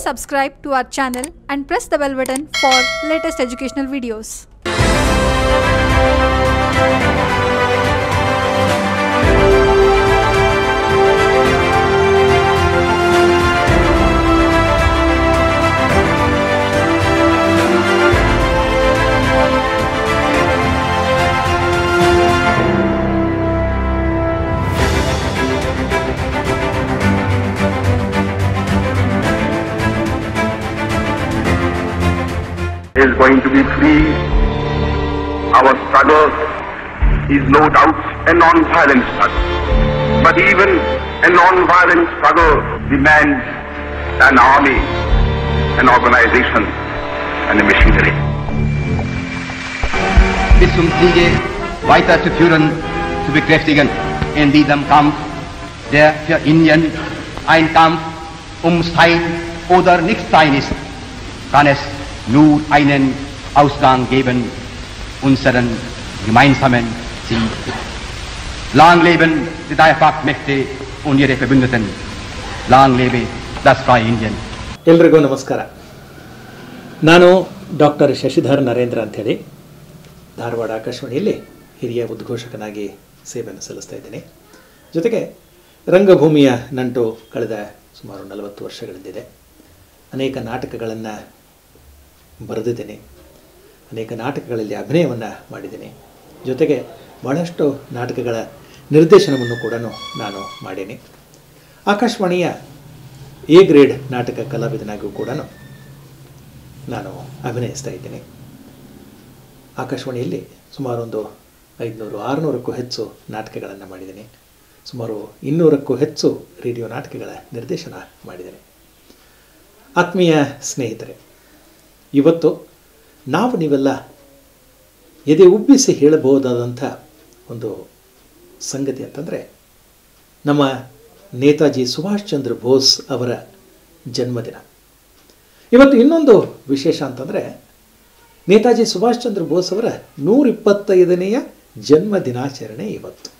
subscribe to our channel and press the bell button for latest educational videos. is going to be free. Our struggle is no doubt a non-violent struggle. But even a non-violent struggle demands an army, an organization, and a machinery. bis zum Siege weiterzuführen, zu bekräftigen in diesem Kampf, der für Indien ein Kampf ums Sein oder Nichtsein ist, kann es nur einen Ausgang geben, unseren gemeinsamen Ziel. Lang leben die Dreifachmächte und ihre Verbündeten. Lang lebe das freie Indien. ಎಲ್ರಿಗೂ ನಮಸ್ಕಾರ ನಾನು doctor Shashidhar Narendra ಅಂಥೇಳಿ ಧಾರವಾಡ ಆಕಾಶವಾಣಿಯಲ್ಲಿ ಹಿರಿಯ ಉದ್ಘೋಷಕನಾಗಿ ಸೇವೆಯನ್ನು ಸಲ್ಲಿಸ್ತಾ ಇದ್ದೀನಿ ಜೊತೆಗೆ ರಂಗಭೂಮಿಯ ನಂಟು ಕಳೆದ ಸುಮಾರು ನಲವತ್ತು ವರ್ಷಗಳಿಂದಿದೆ ಅನೇಕ ನಾಟಕಗಳನ್ನು ಬರೆದಿದ್ದೇನೆ ಅನೇಕ ನಾಟಕಗಳಲ್ಲಿ ಅಭಿನಯವನ್ನು ಮಾಡಿದ್ದೀನಿ ಜೊತೆಗೆ ಬಹಳಷ್ಟು ನಾಟಕಗಳ ನಿರ್ದೇಶನವನ್ನು ಕೂಡ ನಾನು ಮಾಡೀನಿ ಆಕಾಶವಾಣಿಯ ಎ ಗ್ರೇಡ್ ನಾಟಕ ಕಲಾವಿದನಾಗಿಯೂ ಕೂಡ ನಾನು ಅಭಿನಯಿಸ್ತಾ ಇದ್ದೀನಿ ಆಕಾಶವಾಣಿಯಲ್ಲಿ ಸುಮಾರು ಒಂದು ಐದುನೂರು ಆರುನೂರಕ್ಕೂ ಹೆಚ್ಚು ನಾಟಕಗಳನ್ನು ಮಾಡಿದ್ದೀನಿ ಸುಮಾರು ಇನ್ನೂರಕ್ಕೂ ಹೆಚ್ಚು ರೇಡಿಯೋ ನಾಟಕಗಳ ನಿರ್ದೇಶನ ಮಾಡಿದ್ದೇನೆ ಆತ್ಮೀಯ ಸ್ನೇಹಿತರೆ ಇವತ್ತು ನಾವು ನೀವೆಲ್ಲ ಎದೆ ಉಬ್ಬಿಸಿ ಹೇಳಬಹುದಾದಂಥ ಒಂದು ಸಂಗತಿ ಅಂತಂದರೆ ನಮ್ಮ ನೇತಾಜಿ ಸುಭಾಷ್ ಚಂದ್ರ ಬೋಸ್ ಅವರ ಜನ್ಮದಿನ ಇವತ್ತು ಇನ್ನೊಂದು ವಿಶೇಷ ಅಂತಂದರೆ ನೇತಾಜಿ ಸುಭಾಷ್ ಚಂದ್ರ ಬೋಸ್ ಅವರ ನೂರಿಪ್ಪತ್ತೈದನೆಯ ಜನ್ಮ ದಿನಾಚರಣೆ ಇವತ್ತು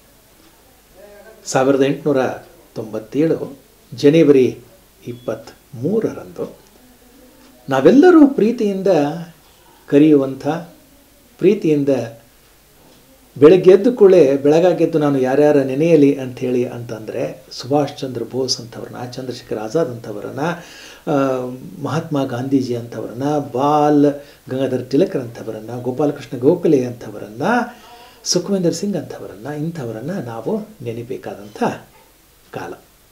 ಸಾವಿರದ ಎಂಟುನೂರ ತೊಂಬತ್ತೇಳು ಜನವರಿ ಇಪ್ಪತ್ತ್ಮೂರರಂದು ನಾವೆಲ್ಲರೂ ಪ್ರೀತಿಯಿಂದ ಕರೆಯುವಂಥ ಪ್ರೀತಿಯಿಂದ ಬೆಳಗ್ಗೆ ಎದ್ದು ಕೂಡಲೇ ಬೆಳಗಾಗೆದ್ದು ನಾನು ಯಾರ್ಯಾರ ನೆನೆಯಲಿ ಅಂಥೇಳಿ ಅಂತಂದರೆ ಸುಭಾಷ್ ಚಂದ್ರ ಬೋಸ್ ಅಂಥವ್ರನ್ನ ಚಂದ್ರಶೇಖರ್ ಆಜಾದ್ ಅಂಥವ್ರನ್ನ ಆ, ಮಹಾತ್ಮ ಗಾಂಧೀಜಿ ಅಂಥವ್ರನ್ನ ಬಾಲ್ ಗಂಗಾಧರ್ ತಿಲಕರ್ ಅಂಥವರನ್ನು ಗೋಪಾಲಕೃಷ್ಣ ಗೋಖಲೆ ಅಂಥವರನ್ನು ಸುಖವಿಂದರ್ ಸಿಂಗ್ ಅಂಥವರನ್ನು ಇಂಥವರನ್ನು ನಾವು ನೆನಬೇಕಾದಂಥ ಕಾಲ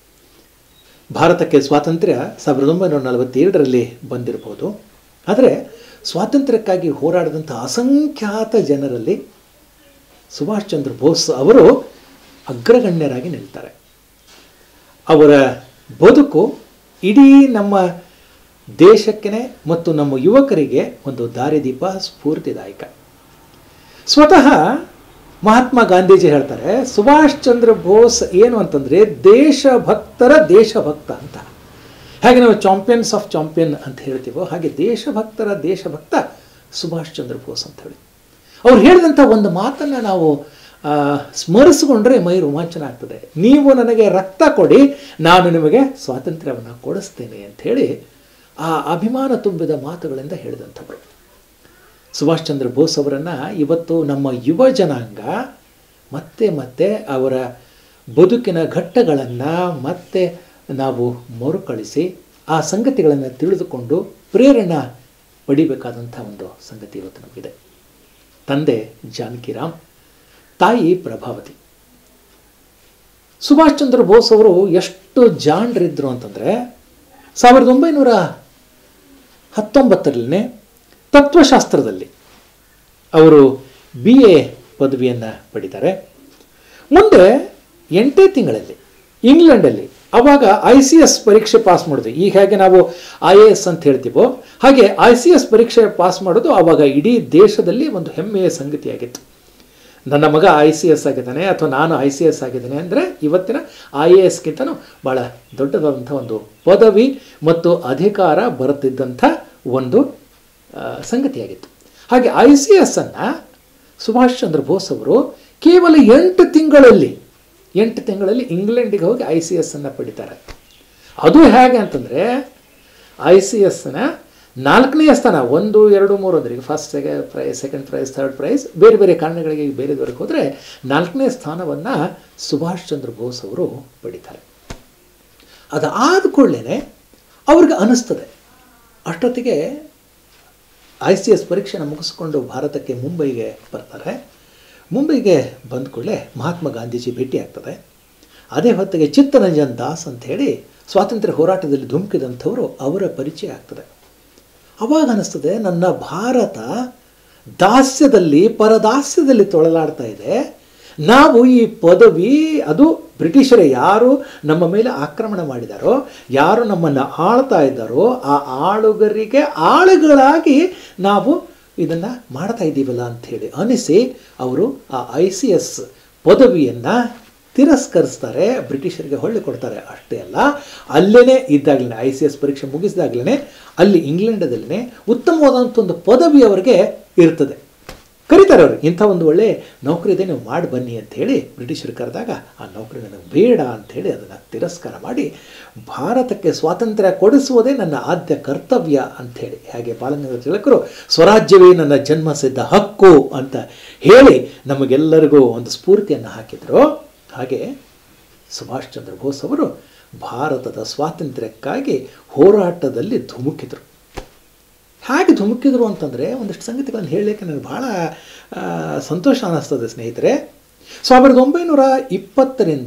ಭಾರತಕ್ಕೆ ಸ್ವಾತಂತ್ರ್ಯ ಸಾವಿರದ ಒಂಬೈನೂರ ನಲವತ್ತೇಳರಲ್ಲಿ ಬಂದಿರಬಹುದು ಆದರೆ ಸ್ವಾತಂತ್ರ್ಯಕ್ಕಾಗಿ ಹೋರಾಡಿದಂಥ ಅಸಂಖ್ಯಾತ ಜನರಲ್ಲಿ ಸುಭಾಷ್ ಚಂದ್ರ ಬೋಸ್ ಅವರು ಅಗ್ರಗಣ್ಯರಾಗಿ ನಿಲ್ತಾರೆ ಅವರ ಬದುಕು ಇಡೀ ನಮ್ಮ ದೇಶಕ್ಕೆ ಮತ್ತು ನಮ್ಮ ಯುವಕರಿಗೆ ಒಂದು ದಾರಿದೀಪ ಸ್ಫೂರ್ತಿದಾಯಕ ಸ್ವತಃ ಮಹಾತ್ಮ ಗಾಂಧೀಜಿ ಹೇಳ್ತಾರೆ ಸುಭಾಷ್ ಚಂದ್ರ ಬೋಸ್ ಏನು ಅಂತಂದರೆ ದೇಶಭಕ್ತರ ದೇಶಭಕ್ತ ಅಂತ ಹಾಗೆ ನಾವು ಚಾಂಪಿಯನ್ಸ್ ಆಫ್ ಚಾಂಪಿಯನ್ ಅಂತ ಹೇಳ್ತೀವೋ ಹಾಗೆ ದೇಶಭಕ್ತರ ದೇಶಭಕ್ತ ಸುಭಾಷ್ ಚಂದ್ರ ಬೋಸ್ ಅಂತ ಹೇಳಿ ಅವ್ರು ಹೇಳಿದಂಥ ಒಂದು ಮಾತನ್ನು ನಾವು ಆ, ಸ್ಮರಿಸಿಕೊಂಡ್ರೆ ಮೈ ರೋಮಾಂಚನ ಆಗ್ತದೆ ನೀವು ನನಗೆ ರಕ್ತ ಕೊಡಿ ನಾನು ನಿಮಗೆ ಸ್ವಾತಂತ್ರ್ಯವನ್ನು ಕೊಡಿಸ್ತೇನೆ ಅಂಥೇಳಿ ಆ ಅಭಿಮಾನ ತುಂಬಿದ ಮಾತುಗಳಿಂದ ಹೇಳಿದಂಥವರು ಸುಭಾಷ್ ಚಂದ್ರ ಬೋಸ್ ಅವರನ್ನು ಇವತ್ತು ನಮ್ಮ ಯುವ ಜನಾಂಗ ಮತ್ತೆ ಮತ್ತೆ ಅವರ ಬದುಕಿನ ಘಟ್ಟಗಳನ್ನು ಮತ್ತೆ ನಾವು ಮರುಕಳಿಸಿ ಆ ಸಂಗತಿಗಳನ್ನು ತಿಳಿದುಕೊಂಡು ಪ್ರೇರಣೆ ಪಡಿಬೇಕಾದಂಥ ಒಂದು ಸಂಗತಿ ಇವತ್ತು ನಮಗಿದೆ ತಂದೆ ಜಾನಕಿರಾಮ್ ತಾಯಿ ಪ್ರಭಾವತಿ ಸುಭಾಷ್ ಚಂದ್ರ ಬೋಸ್ ಅವರು ಎಷ್ಟು ಜಾಣರಿದ್ರು ಅಂತಂದರೆ ಸಾವಿರದ ಒಂಬೈನೂರ ಹತ್ತೊಂಬತ್ತರಲ್ಲೇ ತತ್ವಶಾಸ್ತ್ರದಲ್ಲಿ ಅವರು ಬಿ ಎ ಪದವಿಯನ್ನು ಪಡಿತಾರೆ ಮುಂದೆ ಎಂಟೇ ತಿಂಗಳಲ್ಲಿ ಇಂಗ್ಲೆಂಡಲ್ಲಿ ಅವಾಗ ಐ ಸಿ ಎಸ್ ಪರೀಕ್ಷೆ ಪಾಸ್ ಮಾಡೋದು ಈಗ ಹೇಗೆ ನಾವು ಐ ಎ ಎಸ್ ಅಂತ ಹೇಳ್ತೀವೋ ಹಾಗೆ ಐ ಸಿ ಎಸ್ ಪರೀಕ್ಷೆ ಪಾಸ್ ಮಾಡೋದು ಆವಾಗ ಇಡೀ ದೇಶದಲ್ಲಿ ಒಂದು ಹೆಮ್ಮೆಯ ಸಂಗತಿಯಾಗಿತ್ತು ನನ್ನ ಮಗ ಐ ಸಿ ಎಸ್ ಆಗಿದ್ದಾನೆ ಅಥವಾ ನಾನು ಐ ಸಿ ಎಸ್ ಆಗಿದ್ದೇನೆ ಅಂದರೆ ಇವತ್ತಿನ ಐ ಎ ಎಸ್ಗಿಂತನೂ ಭಾಳ ದೊಡ್ಡದಾದಂಥ ಒಂದು ಪದವಿ ಮತ್ತು ಅಧಿಕಾರ ಬರುತ್ತಿದ್ದಂಥ ಒಂದು ಆ, ಸಂಗತಿಯಾಗಿತ್ತು ಹಾಗೆ ಐ ಸಿ ಎಸ್ ಅನ್ನು ಸುಭಾಷ್ ಚಂದ್ರ ಬೋಸ್ ಅವರು ಕೇವಲ ಎಂಟು ತಿಂಗಳಲ್ಲಿ ಎಂಟು ತಿಂಗಳಲ್ಲಿ ಇಂಗ್ಲೆಂಡಿಗೆ ಹೋಗಿ ಐ ಸಿ ಎಸ್ ಅನ್ನು ಪಡಿತಾರೆ ಅದು ಹೇಗೆ ಅಂತಂದರೆ ಐ ಸಿ ಎಸ್ನ ನಾಲ್ಕನೆಯ ಸ್ಥಾನ ಒಂದು ಎರಡು ಮೂರು ಅಂದ್ರೆ ಈಗ first second prize second prize third prize ಬೇರೆ ಬೇರೆ ಕಾರಣಗಳಿಗೆ ಬೇರೆದವರೆಗೆ ಹೋದರೆ ನಾಲ್ಕನೇ ಸ್ಥಾನವನ್ನು ಸುಭಾಷ್ ಚಂದ್ರ ಬೋಸ್ ಅವರು ಪಡಿತಾರೆ ಅದಾದ ಕೂಡಲೇ ಅವ್ರಿಗೆ ಅನ್ನಿಸ್ತದೆ ಅಷ್ಟೊತ್ತಿಗೆ ಐ ಸಿ ಎಸ್ ಪರೀಕ್ಷೆನ ಮುಗಿಸ್ಕೊಂಡು ಭಾರತಕ್ಕೆ ಮುಂಬೈಗೆ ಬರ್ತಾರೆ ಮುಂಬೈಗೆ ಬಂದ ಕೂಡಲೇ ಮಹಾತ್ಮ ಗಾಂಧೀಜಿ ಭೇಟಿ ಆಗ್ತದೆ ಅದೇ ಹೊತ್ತಿಗೆ ಚಿತ್ತರಂಜನ್ ದಾಸ್ ಅಂತ ಹೇಳಿ ಸ್ವಾತಂತ್ರ್ಯ ಹೋರಾಟದಲ್ಲಿ ಧುಮುಕಿದಂಥವರು ಅವರ ಪರಿಚಯ ಆಗ್ತದೆ ಅವಾಗ ಅನ್ನಿಸ್ತದೆ ನನ್ನ ಭಾರತ ದಾಸ್ಯದಲ್ಲಿ ಪರದಾಸ್ಯದಲ್ಲಿ ತೊಳಲಾಡ್ತಾ ಇದೆ ನಾವು ಈ ಪದವಿ ಅದು ಬ್ರಿಟಿಷರೇ ಯಾರು ನಮ್ಮ ಮೇಲೆ ಆಕ್ರಮಣ ಮಾಡಿದಾರೋ ಯಾರು ನಮ್ಮನ್ನು ಆಳ್ತಾ ಇದ್ದಾರೋ ಆ ಆಳುಗರಿಗೆ ಆಳುಗಳಾಗಿ ನಾವು ಇದನ್ನು ಮಾಡ್ತಾ ಇದ್ದೀವಲ್ಲ ಅಂಥೇಳಿ ಅನಿಸಿ ಅವರು ಆ ಐ ಸಿ ಎಸ್ ಪದವಿಯನ್ನು ತಿರಸ್ಕರಿಸ್ತಾರೆ ಬ್ರಿಟಿಷರಿಗೆ ಹೊಳ್ಳಿ ಕೊಡ್ತಾರೆ ಅಷ್ಟೇ ಅಲ್ಲ ಅಲ್ಲೇ ಇದ್ದಾಗಲೇ ಐ ಸಿ ಎಸ್ ಪರೀಕ್ಷೆ ಮುಗಿಸಿದಾಗಲೇ ಅಲ್ಲಿ ಇಂಗ್ಲೆಂಡದಲ್ಲೇ ಉತ್ತಮವಾದಂಥ ಒಂದು ಪದವಿ ಅವರಿಗೆ ಇರ್ತದೆ ಕರೀತಾರೆ ಅವರು ಇಂಥ ಒಂದು ಒಳ್ಳೆ ನೌಕರಿ ಇದೆ ನೀವು ಮಾಡಿ ಬನ್ನಿ ಅಂತ ಹೇಳಿ ಬ್ರಿಟಿಷರು ಕರೆದಾಗ ಆ ನೌಕರಿ ನನಗೆ ಬೇಡ ಅಂಥೇಳಿ ಅದನ್ನು ತಿರಸ್ಕಾರ ಮಾಡಿ ಭಾರತಕ್ಕೆ ಸ್ವಾತಂತ್ರ್ಯ ಕೊಡಿಸುವುದೇ ನನ್ನ ಆದ್ಯ ಕರ್ತವ್ಯ ಅಂಥೇಳಿ ಹಾಗೆ ಬಾಲಗಂಗಾಧರ ತಿಲಕರು ಸ್ವರಾಜ್ಯವೇ ನನ್ನ ಜನ್ಮಸಿದ್ಧ ಹಕ್ಕು ಅಂತ ಹೇಳಿ ನಮಗೆಲ್ಲರಿಗೂ ಒಂದು ಸ್ಫೂರ್ತಿಯನ್ನು ಹಾಕಿದರು ಹಾಗೆ ಸುಭಾಷ್ ಚಂದ್ರ ಬೋಸ್ ಅವರು ಭಾರತದ ಸ್ವಾತಂತ್ರ್ಯಕ್ಕಾಗಿ ಹೋರಾಟದಲ್ಲಿ ಧುಮುಕಿದರು ಹೇಗೆ ಧುಮುಕಿದ್ರು ಅಂತಂದರೆ ಒಂದಿಷ್ಟು ಸಂಗತಿಗಳನ್ನು ಹೇಳಲಿಕ್ಕೆ ನನಗೆ ಭಾಳ ಆ, ಸಂತೋಷ ಅನ್ನಿಸ್ತದೆ ಸ್ನೇಹಿತರೆ ಸಾವಿರದ ಒಂಬೈನೂರ ಇಪ್ಪತ್ತರಿಂದ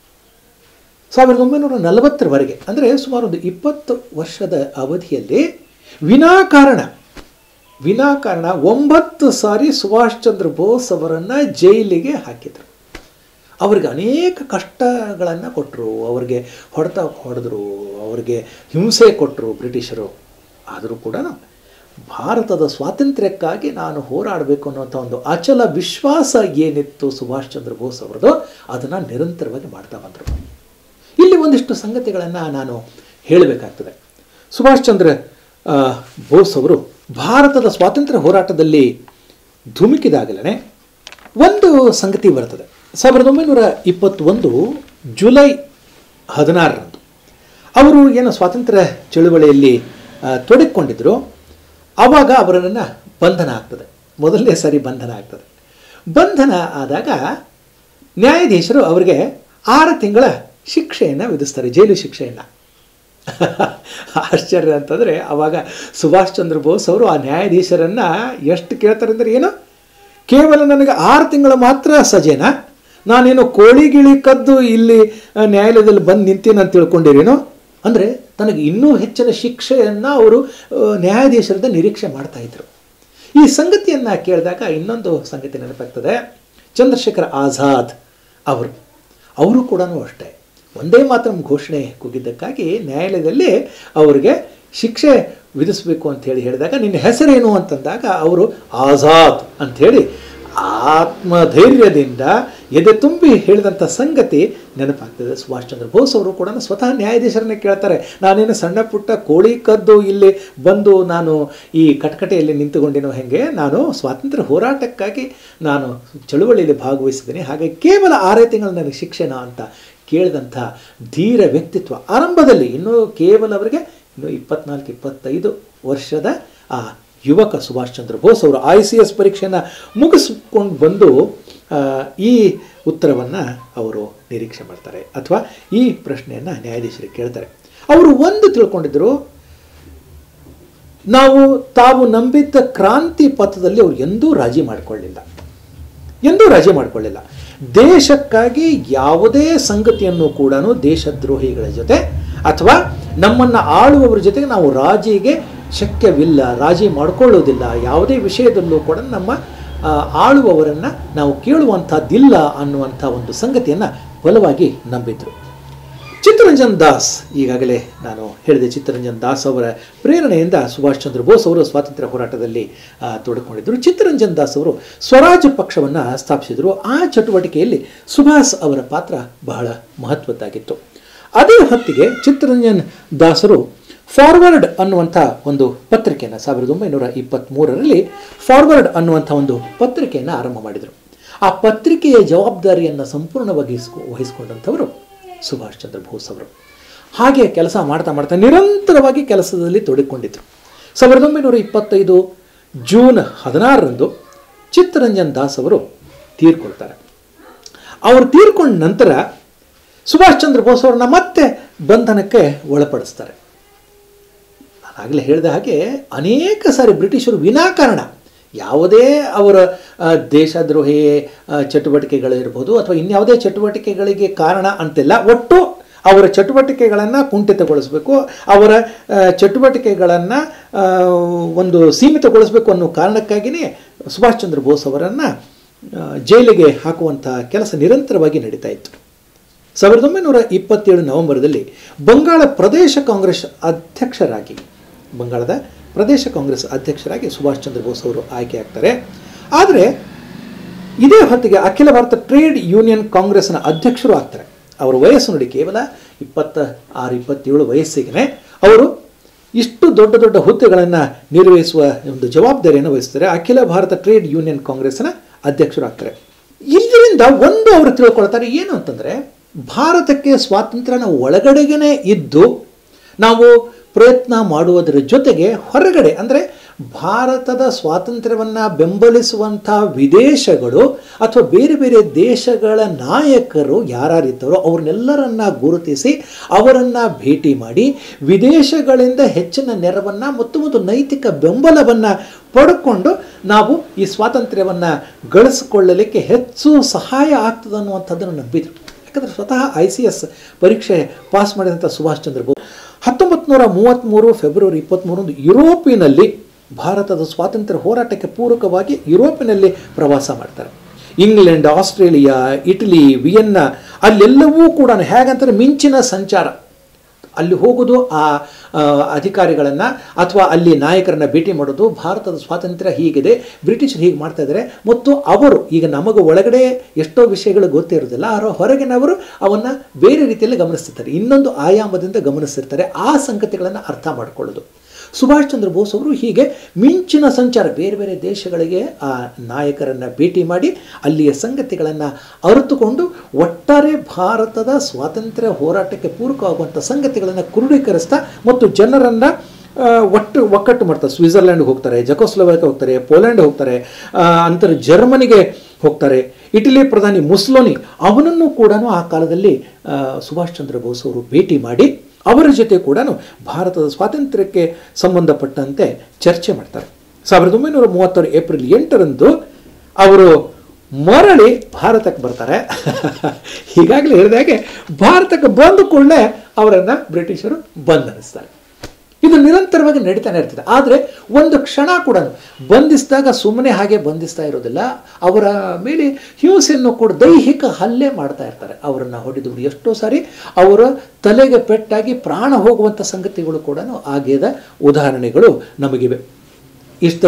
ಸಾವಿರದ ಒಂಬೈನೂರ ನಲವತ್ತರವರೆಗೆ ಅಂದರೆ ಸುಮಾರು ಒಂದು ಇಪ್ಪತ್ತು ವರ್ಷದ ಅವಧಿಯಲ್ಲಿ ವಿನಾಕಾರಣ ವಿನಾಕಾರಣ ಒಂಬತ್ತು ಸಾರಿ ಸುಭಾಷ್ ಚಂದ್ರ ಬೋಸ್ ಅವರನ್ನು ಜೈಲಿಗೆ ಹಾಕಿದರು ಅವ್ರಿಗೆ ಅನೇಕ ಕಷ್ಟಗಳನ್ನು ಕೊಟ್ಟರು ಅವ್ರಿಗೆ ಹೊಡೆತ ಹೊಡೆದ್ರು ಅವ್ರಿಗೆ ಹಿಂಸೆ ಕೊಟ್ಟರು ಬ್ರಿಟಿಷರು ಆದರೂ ಕೂಡ ಭಾರತದ ಸ್ವಾತಂತ್ರ್ಯಕ್ಕಾಗಿ ನಾನು ಹೋರಾಡಬೇಕು ಅನ್ನುವಂಥ ಒಂದು ಅಚಲ ವಿಶ್ವಾಸ ಏನಿತ್ತು ಸುಭಾಷ್ ಚಂದ್ರ ಬೋಸ್ ಅವರದು ಅದನ್ನು ನಿರಂತರವಾಗಿ ಮಾಡ್ತಾ ಬಂದರು ಇಲ್ಲಿ ಒಂದಿಷ್ಟು ಸಂಗತಿಗಳನ್ನು ನಾನು ಹೇಳಬೇಕಾಗ್ತದೆ ಸುಭಾಷ್ ಚಂದ್ರ ಆ, ಬೋಸ್ ಅವರು ಭಾರತದ ಸ್ವಾತಂತ್ರ್ಯ ಹೋರಾಟದಲ್ಲಿ ಧುಮುಕಿದಾಗಲೇ ಒಂದು ಸಂಗತಿ ಬರ್ತದೆ ಸಾವಿರದ ಒಂಬೈನೂರ ಇಪ್ಪತ್ತೊಂದು ಜುಲೈ ಹದಿನಾರರಂದು ಅವರು ಏನು ಸ್ವಾತಂತ್ರ್ಯ ಚಳುವಳಿಯಲ್ಲಿ ಆ, ತೊಡಗಿಕೊಂಡಿದ್ರು ಆವಾಗ ಅವರನ್ನು ಬಂಧನ ಆಗ್ತದೆ ಮೊದಲನೇ ಸಾರಿ ಬಂಧನ ಆಗ್ತದೆ ಬಂಧನ ಆದಾಗ ನ್ಯಾಯಾಧೀಶರು ಅವರಿಗೆ ಆರು ತಿಂಗಳ ಶಿಕ್ಷೆಯನ್ನು ವಿಧಿಸ್ತಾರೆ ಜೈಲು ಶಿಕ್ಷೆಯನ್ನು ಆಶ್ಚರ್ಯ ಅಂತಂದರೆ ಆವಾಗ ಸುಭಾಷ್ ಚಂದ್ರ ಬೋಸ್ ಅವರು ಆ ನ್ಯಾಯಾಧೀಶರನ್ನು ಎಷ್ಟು ಕೇಳ್ತಾರೆ ಅಂದರೆ ಏನು ಕೇವಲ ನನಗೆ ಆರು ತಿಂಗಳು ಮಾತ್ರ ಸಜೆನಾ ನಾನೇನು ಕೋಳಿ ಗಿಳಿ ಕದ್ದು ಇಲ್ಲಿ ಆ, ನ್ಯಾಯಾಲಯದಲ್ಲಿ ಬಂದು ನಿಂತೀನಿ ಅಂತ ತಿಳ್ಕೊಂಡಿರೇನೋ ಅಂದರೆ ತನಗೆ ಇನ್ನೂ ಹೆಚ್ಚಿನ ಶಿಕ್ಷೆಯನ್ನು ಅವರು ಆ, ನ್ಯಾಯಾಧೀಶರಿಂದ ನಿರೀಕ್ಷೆ ಮಾಡ್ತಾ ಇದ್ರು ಈ ಸಂಗತಿಯನ್ನು ಕೇಳಿದಾಗ ಇನ್ನೊಂದು ಸಂಗತಿ ನೆನಪಾಗ್ತದೆ ಚಂದ್ರಶೇಖರ್ ಆಜಾದ್ ಅವರು ಅವರು ಕೂಡ ಅಷ್ಟೇ ಒಂದೇ ಮಾತ್ರ ಘೋಷಣೆ ಕೂಗಿದ್ದಕ್ಕಾಗಿ ನ್ಯಾಯಾಲಯದಲ್ಲಿ ಅವರಿಗೆ ಶಿಕ್ಷೆ ವಿಧಿಸಬೇಕು ಅಂತ ಹೇಳಿ ಹೇಳಿದಾಗ ನಿನ್ನ ಹೆಸರೇನು ಅಂತಂದಾಗ ಅವರು ಆಜಾದ್ ಅಂಥೇಳಿ ಆತ್ಮಧೈರ್ಯದಿಂದ ಎದೆ ತುಂಬಿ ಹೇಳಿದಂಥ ಸಂಗತಿ ನೆನಪಾಗ್ತದೆ ಸುಭಾಷ್ ಚಂದ್ರ ಬೋಸ್ ಅವರು ಕೂಡ ಸ್ವತಃ ನ್ಯಾಯಾಧೀಶರನ್ನೇ ಕೇಳ್ತಾರೆ ನಾನೇನು ಸಣ್ಣ ಪುಟ್ಟ ಕೋಳಿ ಕದ್ದು ಇಲ್ಲಿ ಬಂದು ನಾನು ಈ ಕಟಕಟೆಯಲ್ಲಿ ನಿಂತುಕೊಂಡಿನೋ ಹೆಂಗೆ ನಾನು ಸ್ವಾತಂತ್ರ್ಯ ಹೋರಾಟಕ್ಕಾಗಿ ನಾನು ಚಳುವಳಿಯಲ್ಲಿ ಭಾಗವಹಿಸಿದ್ದೀನಿ ಹಾಗೆ ಕೇವಲ ಆರೇ ತಿಂಗಳು ನನಗೆ ಶಿಕ್ಷೆನಾ ಅಂತ ಕೇಳಿದಂಥ ಧೀರ ವ್ಯಕ್ತಿತ್ವ ಆರಂಭದಲ್ಲಿ ಇನ್ನೂ ಕೇವಲ ಅವರಿಗೆ ಇನ್ನು ಇಪ್ಪತ್ನಾಲ್ಕು ಇಪ್ಪತ್ತೈದು ವರ್ಷದ ಆ ಯುವಕ ಸುಭಾಷ್ ಚಂದ್ರ ಬೋಸ್ ಅವರು ಐ ಸಿ ಎಸ್ ಪರೀಕ್ಷೆಯನ್ನು ಮುಗಿಸ್ಕೊಂಡು ಬಂದು ಆ, ಈ ಉತ್ತರವನ್ನು ಅವರು ನಿರೀಕ್ಷೆ ಮಾಡ್ತಾರೆ ಅಥವಾ ಈ ಪ್ರಶ್ನೆಯನ್ನು ನ್ಯಾಯಾಧೀಶರಿಗೆ ಕೇಳ್ತಾರೆ ಅವರು ಒಂದು ತಿಳ್ಕೊಂಡಿದ್ರು ನಾವು ತಾವು ನಂಬಿದ್ದ ಕ್ರಾಂತಿ ಪಥದಲ್ಲಿ ಅವರು ಎಂದೂ ರಾಜಿ ಮಾಡಿಕೊಳ್ಳಿಲ್ಲ ಎಂದೂ ರಾಜಿ ಮಾಡಿಕೊಳ್ಳಿಲ್ಲ ದೇಶಕ್ಕಾಗಿ ಯಾವುದೇ ಸಂಗತಿಯನ್ನು ಕೂಡ ದೇಶದ್ರೋಹಿಗಳ ಜೊತೆ ಅಥವಾ ನಮ್ಮನ್ನು ಆಳುವವರ ಜೊತೆಗೆ ನಾವು ರಾಜಿಗೆ ಶಕ್ಯವಿಲ್ಲ ರಾಜಿ ಮಾಡಿಕೊಳ್ಳೋದಿಲ್ಲ ಯಾವುದೇ ವಿಷಯದಲ್ಲೂ ಕೂಡ ನಮ್ಮ ಆ, ಆಳುವವರನ್ನು ನಾವು ಕೇಳುವಂಥದ್ದಿಲ್ಲ ಅನ್ನುವಂಥ ಒಂದು ಸಂಗತಿಯನ್ನು ಬಲವಾಗಿ ನಂಬಿದ್ರು ಚಿತ್ತರಂಜನ್ ದಾಸ್ ಈಗಾಗಲೇ ನಾನು ಹೇಳಿದೆ ಚಿತ್ತರಂಜನ್ ದಾಸ್ ಅವರ ಪ್ರೇರಣೆಯಿಂದ ಸುಭಾಷ್ ಚಂದ್ರ ಬೋಸ್ ಅವರು ಸ್ವಾತಂತ್ರ್ಯ ಹೋರಾಟದಲ್ಲಿ ಆ, ತೊಡಗಿಕೊಂಡಿದ್ದರು ಚಿತ್ತರಂಜನ್ ದಾಸ್ ಅವರು ಸ್ವರಾಜ್ ಪಕ್ಷವನ್ನು ಸ್ಥಾಪಿಸಿದರು ಆ ಚಟುವಟಿಕೆಯಲ್ಲಿ ಸುಭಾಷ್ ಅವರ ಪಾತ್ರ ಬಹಳ ಮಹತ್ವದ್ದಾಗಿತ್ತು ಅದೇ ಹೊತ್ತಿಗೆ ಚಿತ್ತರಂಜನ್ ದಾಸರು ಫಾರ್ವರ್ಡ್ ಅನ್ನುವಂಥ ಒಂದು ಪತ್ರಿಕೆಯನ್ನು ಸಾವಿರದ ಒಂಬೈನೂರ ಇಪ್ಪತ್ತ್ಮೂರರಲ್ಲಿ ಫಾರ್ವರ್ಡ್ ಅನ್ನುವಂಥ ಒಂದು ಪತ್ರಿಕೆಯನ್ನು ಆರಂಭ ಮಾಡಿದರು ಆ ಪತ್ರಿಕೆಯ ಜವಾಬ್ದಾರಿಯನ್ನು ಸಂಪೂರ್ಣವಾಗಿ ವಹಿಸ್ಕೊ- ವಹಿಸಿಕೊಂಡಂಥವರು ಸುಭಾಷ್ ಚಂದ್ರ ಬೋಸ್ ಅವರು ಹಾಗೆ ಕೆಲಸ ಮಾಡ್ತಾ ಮಾಡ್ತಾ ನಿರಂತರವಾಗಿ ಕೆಲಸದಲ್ಲಿ ತೊಡಗಿಕೊಂಡಿದ್ರು ಸಾವಿರದ ಒಂಬೈನೂರ ಇಪ್ಪತ್ತೈದು ಜೂನ್ ಹದಿನಾರರಂದು ಚಿತ್ತರಂಜನ್ ದಾಸ್ ಅವರು ತೀರ್ಕೊಳ್ತಾರೆ ಅವರು ತೀರ್ಕೊಂಡ ನಂತರ ಸುಭಾಷ್ ಚಂದ್ರ ಬೋಸ್ ಅವ್ರನ್ನ ಮತ್ತೆ ಬಂಧನಕ್ಕೆ ಒಳಪಡಿಸ್ತಾರೆ ನಾನಾಗಲೇ ಹೇಳಿದ ಹಾಗೆ ಅನೇಕ ಸಾರಿ ಬ್ರಿಟಿಷರು ವಿನಾಕಾರಣ ಯಾವುದೇ ಅವರ ಆ, ದೇಶದ್ರೋಹಿ ಆ, ಚಟುವಟಿಕೆಗಳಿರ್ಬೋದು ಅಥವಾ ಇನ್ಯಾವುದೇ ಚಟುವಟಿಕೆಗಳಿಗೆ ಕಾರಣ ಅಂತಿಲ್ಲ ಒಟ್ಟು ಅವರ ಚಟುವಟಿಕೆಗಳನ್ನು ಕುಂಠಿತಗೊಳಿಸಬೇಕು ಅವರ ಆ, ಚಟುವಟಿಕೆಗಳನ್ನು ಆ, ಒಂದು ಸೀಮಿತಗೊಳಿಸಬೇಕು ಅನ್ನೋ ಕಾರಣಕ್ಕಾಗಿಯೇ ಸುಭಾಷ್ ಚಂದ್ರ ಬೋಸ್ ಅವರನ್ನು ಜೈಲಿಗೆ ಹಾಕುವಂಥ ಕೆಲಸ ನಿರಂತರವಾಗಿ ನಡೀತಾ ಇತ್ತು ಸಾವಿರದ ಒಂಬೈನೂರ ಇಪ್ಪತ್ತೇಳು ನವೆಂಬರ್ದಲ್ಲಿ ಬಂಗಾಳ ಪ್ರದೇಶ ಕಾಂಗ್ರೆಸ್ ಅಧ್ಯಕ್ಷರಾಗಿ ಬಂಗಾಳದ ಪ್ರದೇಶ ಕಾಂಗ್ರೆಸ್ ಅಧ್ಯಕ್ಷರಾಗಿ ಸುಭಾಷ್ ಚಂದ್ರ ಬೋಸ್ ಅವರು ಆಯ್ಕೆ ಆಗ್ತಾರೆ ಆದರೆ ಇದೇ ಹೊತ್ತಿಗೆ ಅಖಿಲ ಭಾರತ ಟ್ರೇಡ್ ಯೂನಿಯನ್ ಕಾಂಗ್ರೆಸ್ನ ಅಧ್ಯಕ್ಷರು ಆಗ್ತಾರೆ ಅವರ ವಯಸ್ಸು ನೋಡಿ ಕೇವಲ ಇಪ್ಪತ್ತ ಆರು ಇಪ್ಪತ್ತೇಳು ವಯಸ್ಸಿಗೆ ಅವರು ಇಷ್ಟು ದೊಡ್ಡ ದೊಡ್ಡ ಹುದ್ದೆಗಳನ್ನು ನಿರ್ವಹಿಸುವ ಒಂದು ಜವಾಬ್ದಾರಿಯನ್ನು ವಹಿಸ್ತಾರೆ ಅಖಿಲ ಭಾರತ ಟ್ರೇಡ್ ಯೂನಿಯನ್ ಕಾಂಗ್ರೆಸ್ನ ಅಧ್ಯಕ್ಷರು ಆಗ್ತಾರೆ ಇದರಿಂದ ಒಂದು ಅವರು ತಿಳ್ಕೊಳ್ತಾರೆ ಏನು ಅಂತಂದರೆ ಭಾರತಕ್ಕೆ ಸ್ವಾತಂತ್ರ್ಯನ ಒಳಗಡೆಗೇ ಇದ್ದು ನಾವು ಪ್ರಯತ್ನ ಮಾಡುವುದರ ಜೊತೆಗೆ ಹೊರಗಡೆ ಅಂದರೆ ಭಾರತದ ಸ್ವಾತಂತ್ರ್ಯವನ್ನು ಬೆಂಬಲಿಸುವಂಥ ವಿದೇಶಗಳು ಅಥವಾ ಬೇರೆ ಬೇರೆ ದೇಶಗಳ ನಾಯಕರು ಯಾರ್ಯಾರಿದ್ದಾರೋ ಅವ್ರನ್ನೆಲ್ಲರನ್ನ ಗುರುತಿಸಿ ಅವರನ್ನು ಭೇಟಿ ಮಾಡಿ ವಿದೇಶಗಳಿಂದ ಹೆಚ್ಚಿನ ನೆರವನ್ನು ಮತ್ತು ಒಂದು ನೈತಿಕ ಬೆಂಬಲವನ್ನು ಪಡ್ಕೊಂಡು ನಾವು ಈ ಸ್ವಾತಂತ್ರ್ಯವನ್ನು ಗಳಿಸಿಕೊಳ್ಳಲಿಕ್ಕೆ ಹೆಚ್ಚು ಸಹಾಯ ಆಗ್ತದೆ ಅನ್ನುವಂಥದ್ದನ್ನು ನಂಬಿದರು ಯಾಕಂದರೆ ಸ್ವತಃ ಐ ಸಿ ಎಸ್ ಪರೀಕ್ಷೆ ಪಾಸ್ ಮಾಡಿದಂಥ ಸುಭಾಷ್ ಚಂದ್ರ ಬೋಸ್ ಹತ್ತೊಂಬತ್ತು ನೂರ ಮೂವತ್ತ್ಮೂರು ಫೆಬ್ರವರಿ ಇಪ್ಪತ್ತ್ಮೂರರಂದು ಯುರೋಪಿನಲ್ಲಿ ಭಾರತದ ಸ್ವಾತಂತ್ರ್ಯ ಹೋರಾಟಕ್ಕೆ ಪೂರಕವಾಗಿ ಯುರೋಪಿನಲ್ಲಿ ಪ್ರವಾಸ ಮಾಡ್ತಾರೆ ಇಂಗ್ಲೆಂಡ್ ಆಸ್ಟ್ರೇಲಿಯಾ ಇಟಲಿ ವಿಯೆನ್ನಾ ಅಲ್ಲೆಲ್ಲವೂ ಕೂಡ ಹೇಗಂತಾರೆ ಮಿಂಚಿನ ಸಂಚಾರ ಅಲ್ಲಿ ಹೋಗೋದು ಆ ಆ, ಅಧಿಕಾರಿಗಳನ್ನು ಅಥವಾ ಅಲ್ಲಿ ನಾಯಕರನ್ನ ಭೇಟಿ ಮಾಡೋದು ಭಾರತದ ಸ್ವಾತಂತ್ರ್ಯ ಹೀಗಿದೆ ಬ್ರಿಟಿಷರು ಹೀಗೆ ಮಾಡ್ತಾ ಇದ್ದಾರೆ ಮತ್ತು ಅವರು ಈಗ ನಮಗೆ ಒಳಗಡೆ ಎಷ್ಟೋ ವಿಷಯಗಳು ಗೊತ್ತಿರೋದಿಲ್ಲ ಅವರ ಹೊರಗಿನವರು ಅವನ್ನು ಬೇರೆ ರೀತಿಯಲ್ಲಿ ಗಮನಿಸ್ತಿರ್ತಾರೆ ಇನ್ನೊಂದು ಆಯಾಮದಿಂದ ಗಮನಿಸ್ತಿರ್ತಾರೆ ಆ ಸಂಗತಿಗಳನ್ನು ಅರ್ಥ ಮಾಡಿಕೊಳ್ಳೋದು ಸುಭಾಷ್ ಚಂದ್ರ ಬೋಸ್ ಅವರು ಹೀಗೆ ಮಿಂಚಿನ ಸಂಚಾರ ಬೇರೆ ಬೇರೆ ದೇಶಗಳಿಗೆ ಆ ನಾಯಕರನ್ನು ಭೇಟಿ ಮಾಡಿ ಅಲ್ಲಿಯ ಸಂಗತಿಗಳನ್ನು ಅರಿತುಕೊಂಡು ಒಟ್ಟಾರೆ ಭಾರತದ ಸ್ವಾತಂತ್ರ್ಯ ಹೋರಾಟಕ್ಕೆ ಪೂರಕವಾಗುವಂಥ ಸಂಗತಿಗಳನ್ನು ಕ್ರೋಢೀಕರಿಸ್ತಾ ಮತ್ತು ಜನರನ್ನು ಆ, ಒಟ್ಟು ಒಕ್ಕಟ್ಟು ಮಾಡ್ತಾರೆ ಸ್ವಿಟ್ಜರ್ಲ್ಯಾಂಡ್ಗೆ ಹೋಗ್ತಾರೆ ಜಕೋಸ್ಲೋವಾಕ್ ಹೋಗ್ತಾರೆ ಪೋಲೆಂಡ್ ಹೋಗ್ತಾರೆ ಆ, ನಂತರ ಜರ್ಮನಿಗೆ ಹೋಗ್ತಾರೆ ಇಟಲಿ ಪ್ರಧಾನಿ ಮುಸ್ಲೋನಿ ಅವನನ್ನು ಕೂಡ ಆ ಕಾಲದಲ್ಲಿ ಆ, ಸುಭಾಷ್ ಚಂದ್ರ ಬೋಸ್ ಅವರು ಭೇಟಿ ಮಾಡಿ ಅವರ ಜೊತೆ ಕೂಡ ಭಾರತದ ಸ್ವಾತಂತ್ರ್ಯಕ್ಕೆ ಸಂಬಂಧಪಟ್ಟಂತೆ ಚರ್ಚೆ ಮಾಡ್ತಾರೆ ಸಾವಿರದ ಒಂಬೈನೂರ ಮೂವತ್ತಾರು ಏಪ್ರಿಲ್ ಎಂಟರಂದು ಅವರು ಮರಳಿ ಭಾರತಕ್ಕೆ ಬರ್ತಾರೆ ಈಗಾಗಲೇ ಹೇಳಿದಾಗೆ ಭಾರತಕ್ಕೆ ಬಂದ ಕೂಡಲೇ ಅವರನ್ನು ಬ್ರಿಟಿಷರು ಬಂಧನಿಸ್ತಾರೆ ಇದು ನಿರಂತರವಾಗಿ ನಡೀತಾನೆ ಇರ್ತದೆ ಆದರೆ ಒಂದು ಕ್ಷಣ ಕೂಡ ಬಂಧಿಸಿದಾಗ ಸುಮ್ಮನೆ ಹಾಗೆ ಬಂಧಿಸ್ತಾ ಇರೋದಿಲ್ಲ ಅವರ ಮೇಲೆ ಹಿಂಸೆಯನ್ನು ಕೂಡ ದೈಹಿಕ ಹಲ್ಲೆ ಮಾಡ್ತಾ ಇರ್ತಾರೆ ಅವರನ್ನು ಹೊಡೆದು ಎಷ್ಟೋ ಸಾರಿ ಅವರ ತಲೆಗೆ ಪೆಟ್ಟಾಗಿ ಪ್ರಾಣ ಹೋಗುವಂಥ ಸಂಗತಿಗಳು ಕೂಡ ಆಗಿದ ಉದಾಹರಣೆಗಳು ನಮಗಿವೆ ಇಷ್ಟು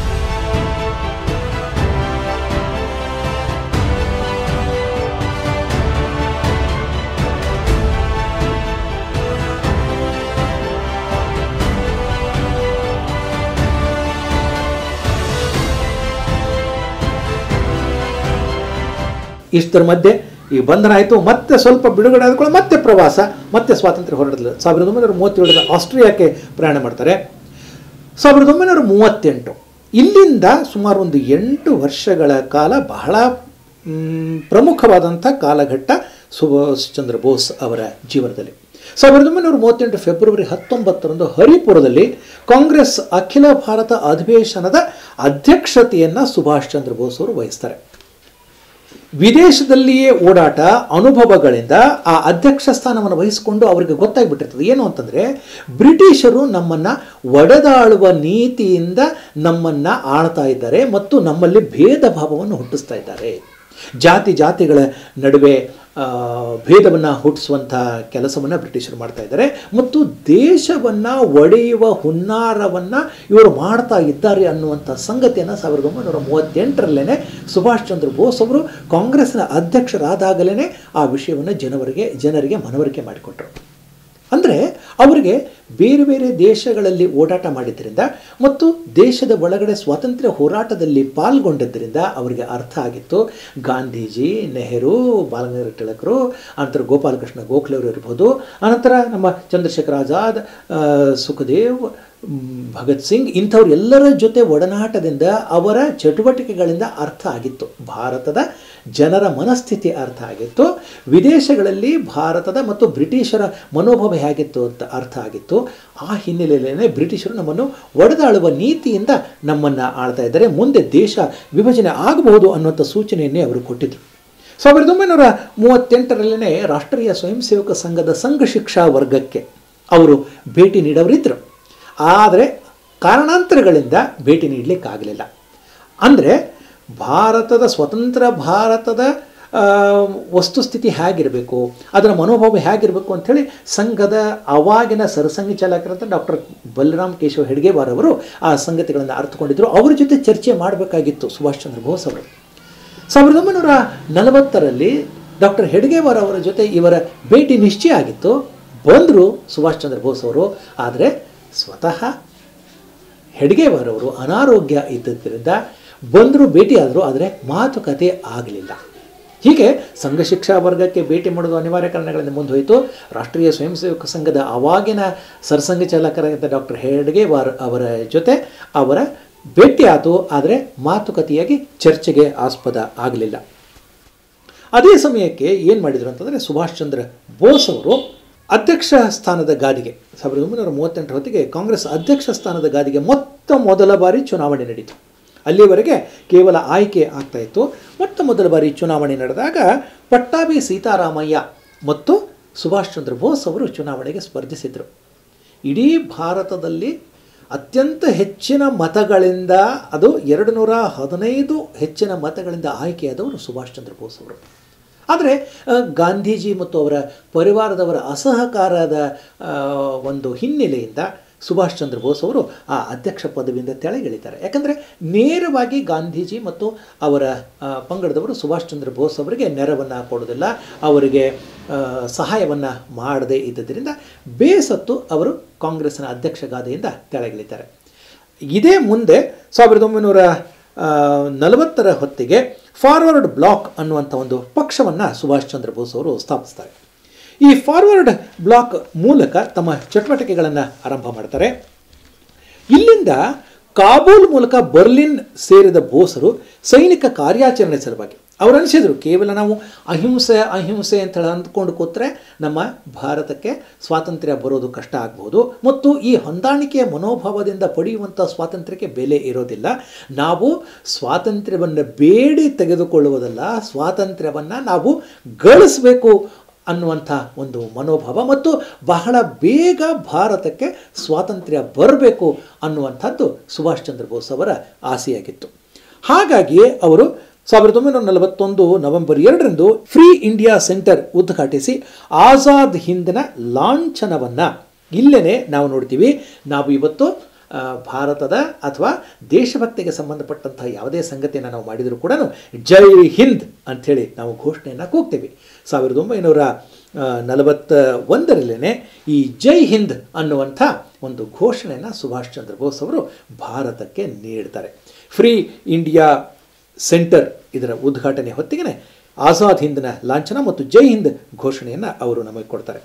ಇಷ್ಟರ ಮಧ್ಯೆ ಈ ಬಂಧನ ಆಯಿತು ಮತ್ತೆ ಸ್ವಲ್ಪ ಬಿಡುಗಡೆ ಆದ್ಕೊಳ್ಳಿ ಮತ್ತೆ ಪ್ರವಾಸ ಮತ್ತೆ ಸ್ವಾತಂತ್ರ್ಯ ಹೋರಾಟದಲ್ಲಿ ಸಾವಿರದ ಒಂಬೈನೂರ ಮೂವತ್ತೇಳರ ಆಸ್ಟ್ರಿಯಾಕ್ಕೆ ಪ್ರಯಾಣ ಮಾಡ್ತಾರೆ ಸಾವಿರದ ಒಂಬೈನೂರ ಮೂವತ್ತೆಂಟು ಇಲ್ಲಿಂದ ಸುಮಾರು ಒಂದು ಎಂಟು ವರ್ಷಗಳ ಕಾಲ ಬಹಳ ಮ್, ಪ್ರಮುಖವಾದಂಥ ಕಾಲಘಟ್ಟ ಸುಭಾಷ್ ಚಂದ್ರ ಬೋಸ್ ಅವರ ಜೀವನದಲ್ಲಿ ಸಾವಿರದ ಒಂಬೈನೂರ ಮೂವತ್ತೆಂಟು ಫೆಬ್ರವರಿ ಹತ್ತೊಂಬತ್ತರಂದು ಹರಿಪುರದಲ್ಲಿ ಕಾಂಗ್ರೆಸ್ ಅಖಿಲ ಭಾರತ ಅಧಿವೇಶನದ ಅಧ್ಯಕ್ಷತೆಯನ್ನು ಸುಭಾಷ್ ಚಂದ್ರ ಬೋಸ್ ಅವರು ವಹಿಸ್ತಾರೆ ವಿದೇಶದಲ್ಲಿಯೇ ಓಡಾಟ ಅನುಭವಗಳಿಂದ ಆ ಅಧ್ಯಕ್ಷ ಸ್ಥಾನವನ್ನು ವಹಿಸಿಕೊಂಡು ಅವರಿಗೆ ಗೊತ್ತಾಗ್ಬಿಟ್ಟಿರ್ತದೆ ಏನು ಅಂತಂದರೆ ಬ್ರಿಟಿಷರು ನಮ್ಮನ್ನು ಒಡೆದಾಳುವ ನೀತಿಯಿಂದ ನಮ್ಮನ್ನು ಆಳ್ತಾ ಇದ್ದಾರೆ ಮತ್ತು ನಮ್ಮಲ್ಲಿ ಭೇದ ಭಾವವನ್ನು ಹುಟ್ಟಿಸ್ತಾ ಇದ್ದಾರೆ ಜಾತಿ ಜಾತಿಗಳ ನಡುವೆ ಆ, ಭೇದವನ್ನು ಹುಟ್ಟಿಸುವಂಥ ಕೆಲಸವನ್ನು ಬ್ರಿಟಿಷರು ಮಾಡ್ತಾ ಇದ್ದಾರೆ ಮತ್ತು ದೇಶವನ್ನು ಒಡೆಯುವ ಹುನ್ನಾರವನ್ನು ಇವರು ಮಾಡ್ತಾ ಇದ್ದಾರೆ ಅನ್ನುವಂಥ ಸಂಗತಿಯನ್ನು ಸಾವಿರದ ಒಂಬೈನೂರ ಮೂವತ್ತೆಂಟರಲ್ಲೇ ಸುಭಾಷ್ ಚಂದ್ರ ಬೋಸ್ ಅವರು ಕಾಂಗ್ರೆಸ್ನ ಅಧ್ಯಕ್ಷರಾದಾಗಲೇ ಆ ವಿಷಯವನ್ನು ಜನವರಿಗೆ ಜನರಿಗೆ ಮನವರಿಕೆ ಮಾಡಿಕೊಟ್ರು ಅಂದರೆ ಅವರಿಗೆ ಬೇರೆ ಬೇರೆ ದೇಶಗಳಲ್ಲಿ ಓಡಾಟ ಮಾಡಿದ್ದರಿಂದ ಮತ್ತು ದೇಶದ ಒಳಗಡೆ ಸ್ವಾತಂತ್ರ್ಯ ಹೋರಾಟದಲ್ಲಿ ಪಾಲ್ಗೊಂಡಿದ್ದರಿಂದ ಅವರಿಗೆ ಅರ್ಥ ಆಗಿತ್ತು ಗಾಂಧೀಜಿ ನೆಹರು ಬಾಲಗಂಗಾಧರ ತಿಲಕರು ಅನಂತರ ಗೋಪಾಲಕೃಷ್ಣ ಗೋಖಲೆ ಅವರು ಇರ್ಬೋದು ಅನಂತರ ನಮ್ಮ ಚಂದ್ರಶೇಖರ್ ಆಜಾದ್ ಆ, ಸುಖದೇವ್ ಮ್, ಭಗತ್ ಸಿಂಗ್ ಇಂಥವ್ರು ಎಲ್ಲರ ಜೊತೆ ಒಡನಾಟದಿಂದ ಅವರ ಚಟುವಟಿಕೆಗಳಿಂದ ಅರ್ಥ ಆಗಿತ್ತು ಭಾರತದ ಜನರ ಮನಸ್ಥಿತಿ ಅರ್ಥ ಆಗಿತ್ತು ವಿದೇಶಗಳಲ್ಲಿ ಭಾರತದ ಮತ್ತು ಬ್ರಿಟಿಷರ ಮನೋಭಾವ ಹೇಗಿತ್ತು ಅಂತ ಅರ್ಥ ಆಗಿತ್ತು ಆ ಹಿನ್ನೆಲೆಯಲ್ಲೇ ಬ್ರಿಟಿಷರು ನಮ್ಮನ್ನು ಒಡೆದಾಳುವ ನೀತಿಯಿಂದ ನಮ್ಮನ್ನು ಆಳ್ತಾ ಇದ್ದಾರೆ ಮುಂದೆ ದೇಶ ವಿಭಜನೆ ಆಗಬಹುದು ಅನ್ನುವಂಥ ಸೂಚನೆಯನ್ನೇ ಅವರು ಕೊಟ್ಟಿದ್ದರು ಸಾವಿರದ ಒಂಬೈನೂರ ಮೂವತ್ತೆಂಟರಲ್ಲೇ ರಾಷ್ಟ್ರೀಯ ಸ್ವಯಂ ಸೇವಕ ಸಂಘದ ಸಂಘ ಶಿಕ್ಷಾ ವರ್ಗಕ್ಕೆ ಅವರು ಭೇಟಿ ನೀಡವರಿದ್ದರು ಆದರೆ ಕಾರಣಾಂತರಗಳಿಂದ ಭೇಟಿ ನೀಡಲಿಕ್ಕಾಗಲಿಲ್ಲ ಅಂದರೆ ಭಾರತದ ಸ್ವತಂತ್ರ ಭಾರತದ ಆ, ವಸ್ತುಸ್ಥಿತಿ ಹೇಗಿರಬೇಕು ಅದರ ಮನೋಭಾವ ಹೇಗಿರಬೇಕು ಅಂಥೇಳಿ ಸಂಘದ ಅವಾಗಿನ ಸರಸಂಘ ಚಾಲಕರಂತ ಡಾಕ್ಟರ್ ಬಲರಾಮ್ ಕೇಶವ ಹೆಡ್ಗೇವಾರ್ ಅವರು ಆ ಸಂಗತಿಗಳನ್ನು ಅರ್ಥಕೊಂಡಿದ್ದರು ಅವ್ರ ಜೊತೆ ಚರ್ಚೆ ಮಾಡಬೇಕಾಗಿತ್ತು ಸುಭಾಷ್ ಚಂದ್ರ ಬೋಸ್ ಅವರು ಸಾವಿರದ ಒಂಬೈನೂರ ನಲವತ್ತರಲ್ಲಿ ಡಾಕ್ಟರ್ ಹೆಡ್ಗೇವಾರ್ ಅವರ ಜೊತೆ ಇವರ ಭೇಟಿ ನಿಶ್ಚಯ ಆಗಿತ್ತು ಬಂದರು ಸುಭಾಷ್ ಚಂದ್ರ ಬೋಸ್ ಅವರು ಆದರೆ ಸ್ವತಃ ಹೆಡ್ಗೇವಾರ್ ಅವರು ಅನಾರೋಗ್ಯ ಇದ್ದದ್ದರಿಂದ ಬಂದರು ಭೇಟಿಯಾದರು ಆದರೆ ಮಾತುಕತೆ ಆಗಲಿಲ್ಲ ಹೀಗೆ ಸಂಘ ಶಿಕ್ಷಾ ವರ್ಗಕ್ಕೆ ಭೇಟಿ ಮಾಡೋದು ಅನಿವಾರ್ಯ ಕಾರಣಗಳಿಂದ ಮುಂದೆ ಹೋಯಿತು ರಾಷ್ಟ್ರೀಯ ಸ್ವಯಂ ಸೇವಕ ಸಂಘದ ಅವಾಗಿನ ಸರ್ಸಂಘ ಚಾಲಕರಾಗಿದ್ದ ಡಾಕ್ಟರ್ ಹೆಡ್ಗೇವಾರ್ ಅವರ ಜೊತೆ ಅವರ ಭೇಟಿ ಆಯಿತು ಆದರೆ ಮಾತುಕತೆಯಾಗಿ ಚರ್ಚೆಗೆ ಆಸ್ಪದ ಆಗಲಿಲ್ಲ ಅದೇ ಸಮಯಕ್ಕೆ ಏನು ಮಾಡಿದರು ಅಂತಂದರೆ ಸುಭಾಷ್ ಚಂದ್ರ ಬೋಸ್ ಅವರು ಅಧ್ಯಕ್ಷ ಸ್ಥಾನದ ಗಾದಿಗೆ ಸಾವಿರದ ಒಂಬೈನೂರ ಮೂವತ್ತೆಂಟರ ಹೊತ್ತಿಗೆ ಕಾಂಗ್ರೆಸ್ ಅಧ್ಯಕ್ಷ ಸ್ಥಾನದ ಗಾದಿಗೆ ಮೊತ್ತ ಮೊದಲ ಬಾರಿ ಚುನಾವಣೆ ನಡೀತು ಅಲ್ಲಿವರೆಗೆ ಕೇವಲ ಆಯ್ಕೆ ಆಗ್ತಾ ಇತ್ತು ಮೊಟ್ಟ ಮೊದಲ ಬಾರಿ ಚುನಾವಣೆ ನಡೆದಾಗ ಪಟ್ಟಾಭಿ ಸೀತಾರಾಮಯ್ಯ ಮತ್ತು ಸುಭಾಷ್ ಚಂದ್ರ ಬೋಸ್ ಅವರು ಚುನಾವಣೆಗೆ ಸ್ಪರ್ಧಿಸಿದರು ಇಡೀ ಭಾರತದಲ್ಲಿ ಅತ್ಯಂತ ಹೆಚ್ಚಿನ ಮತಗಳಿಂದ ಅದು ಎರಡು ನೂರ ಹದಿನೈದು ಹೆಚ್ಚಿನ ಮತಗಳಿಂದ ಆಯ್ಕೆಯಾದವರು ಸುಭಾಷ್ ಚಂದ್ರ ಬೋಸ್ ಅವರು ಆದರೆ ಆ, ಗಾಂಧೀಜಿ ಮತ್ತು ಅವರ ಪರಿವಾರದವರ ಅಸಹಕಾರದ ಆ, ಒಂದು ಹಿನ್ನೆಲೆಯಿಂದ ಸುಭಾಷ್ ಚಂದ್ರ ಬೋಸ್ ಅವರು ಆ ಅಧ್ಯಕ್ಷ ಪದವಿಯಿಂದ ತೆಳಗಿಳಿತಾರೆ ಯಾಕಂದರೆ ನೇರವಾಗಿ ಗಾಂಧೀಜಿ ಮತ್ತು ಅವರ ಆ, ಪಂಗಡದವರು ಸುಭಾಷ್ ಚಂದ್ರ ಬೋಸ್ ಅವರಿಗೆ ನೆರವನ್ನು ಕೊಡೋದಿಲ್ಲ ಅವರಿಗೆ ಸಹಾಯವನ್ನು ಮಾಡದೇ ಇದ್ದದರಿಂದ ಬೇಸತ್ತು ಅವರು ಕಾಂಗ್ರೆಸ್ನ ಅಧ್ಯಕ್ಷ ಗಾದೆಯಿಂದ ತೆಳಗಿಳಿತಾರೆ ಇದೇ ಮುಂದೆ ಸಾವಿರದ ಒಂಬೈನೂರ ಆ, ನಲವತ್ತರ ಹೊತ್ತಿಗೆ ಫಾರ್ವರ್ಡ್ ಬ್ಲಾಕ್ ಅನ್ನುವಂಥ ಒಂದು ಪಕ್ಷವನ್ನು ಸುಭಾಷ್ ಚಂದ್ರ ಬೋಸ್ ಅವರು ಸ್ಥಾಪಿಸ್ತಾರೆ ಈ ಫಾರ್ವರ್ಡ್ ಬ್ಲಾಕ್ ಮೂಲಕ ತಮ್ಮ ಚಟುವಟಿಕೆಗಳನ್ನು ಆರಂಭ ಮಾಡ್ತಾರೆ ಇಲ್ಲಿಂದ ಕಾಬೂಲ್ ಮೂಲಕ ಬರ್ಲಿನ್ ಸೇರಿದ ಬೋಸರು ಸೈನಿಕ ಕಾರ್ಯಾಚರಣೆ ಸಲುವಾಗಿ ಅವರು ಅನಿಸಿದರು ಕೇವಲ ನಾವು ಅಹಿಂಸೆ ಅಹಿಂಸೆ ಅಂತ ಹೇಳಿ ಅಂದ್ಕೊಂಡು ಕೂತ್ರೆ ನಮ್ಮ ಭಾರತಕ್ಕೆ ಸ್ವಾತಂತ್ರ್ಯ ಬರೋದು ಕಷ್ಟ ಆಗ್ಬೋದು ಮತ್ತು ಈ ಹೊಂದಾಣಿಕೆಯ ಮನೋಭಾವದಿಂದ ಪಡೆಯುವಂಥ ಸ್ವಾತಂತ್ರ್ಯಕ್ಕೆ ಬೆಲೆ ಇರೋದಿಲ್ಲ ನಾವು ಸ್ವಾತಂತ್ರ್ಯವನ್ನು ಬೇಡಿ ತೆಗೆದುಕೊಳ್ಳುವುದಲ್ಲ ಸ್ವಾತಂತ್ರ್ಯವನ್ನು ನಾವು ಗಳಿಸಬೇಕು ಅನ್ನುವಂಥ ಒಂದು ಮನೋಭಾವ ಮತ್ತು ಬಹಳ ಬೇಗ ಭಾರತಕ್ಕೆ ಸ್ವಾತಂತ್ರ್ಯ ಬರಬೇಕು ಅನ್ನುವಂಥದ್ದು ಸುಭಾಷ್ ಚಂದ್ರ ಬೋಸ್ ಅವರ ಆಸೆಯಾಗಿತ್ತು ಹಾಗಾಗಿ ಅವರು ಸಾವಿರದ ಒಂಬೈನೂರ ನಲವತ್ತೊಂದು ನವೆಂಬರ್ ಎರಡರಂದು ಫ್ರೀ ಇಂಡಿಯಾ ಸೆಂಟರ್ ಉದ್ಘಾಟಿಸಿ ಆಜಾದ್ ಹಿಂದಿನ ಲಾಂಛನವನ್ನು ಇಲ್ಲೇ ನಾವು ನೋಡ್ತೀವಿ ನಾವು ಇವತ್ತು ಆ, ಭಾರತದ ಅಥವಾ ದೇಶಭಕ್ತಿಗೆ ಸಂಬಂಧಪಟ್ಟಂಥ ಯಾವುದೇ ಸಂಗತಿಯನ್ನು ನಾವು ಮಾಡಿದರೂ ಕೂಡ ಜೈ ಹಿಂದ್ ಅಂಥೇಳಿ ನಾವು ಘೋಷಣೆಯನ್ನು ಕೂಗ್ತೇವೆ ಸಾವಿರದ ಒಂಬೈನೂರ ಆ, ನಲವತ್ತ ಒಂದರಲ್ಲೇ ಈ ಜೈ ಹಿಂದ್ ಅನ್ನುವಂಥ ಒಂದು ಘೋಷಣೆಯನ್ನು ಸುಭಾಷ್ ಚಂದ್ರ ಬೋಸ್ ಅವರು ಭಾರತಕ್ಕೆ ನೀಡ್ತಾರೆ ಫ್ರೀ ಇಂಡಿಯಾ ಸೆಂಟರ್ ಇದರ ಉದ್ಘಾಟನೆ ಹೊತ್ತಿಗೆ ಆಜಾದ್ ಹಿಂದ್ನ ಲಾಂಛನ ಮತ್ತು ಜೈ ಹಿಂದ್ ಘೋಷಣೆಯನ್ನು ಅವರು ನಮಗೆ ಕೊಡ್ತಾರೆ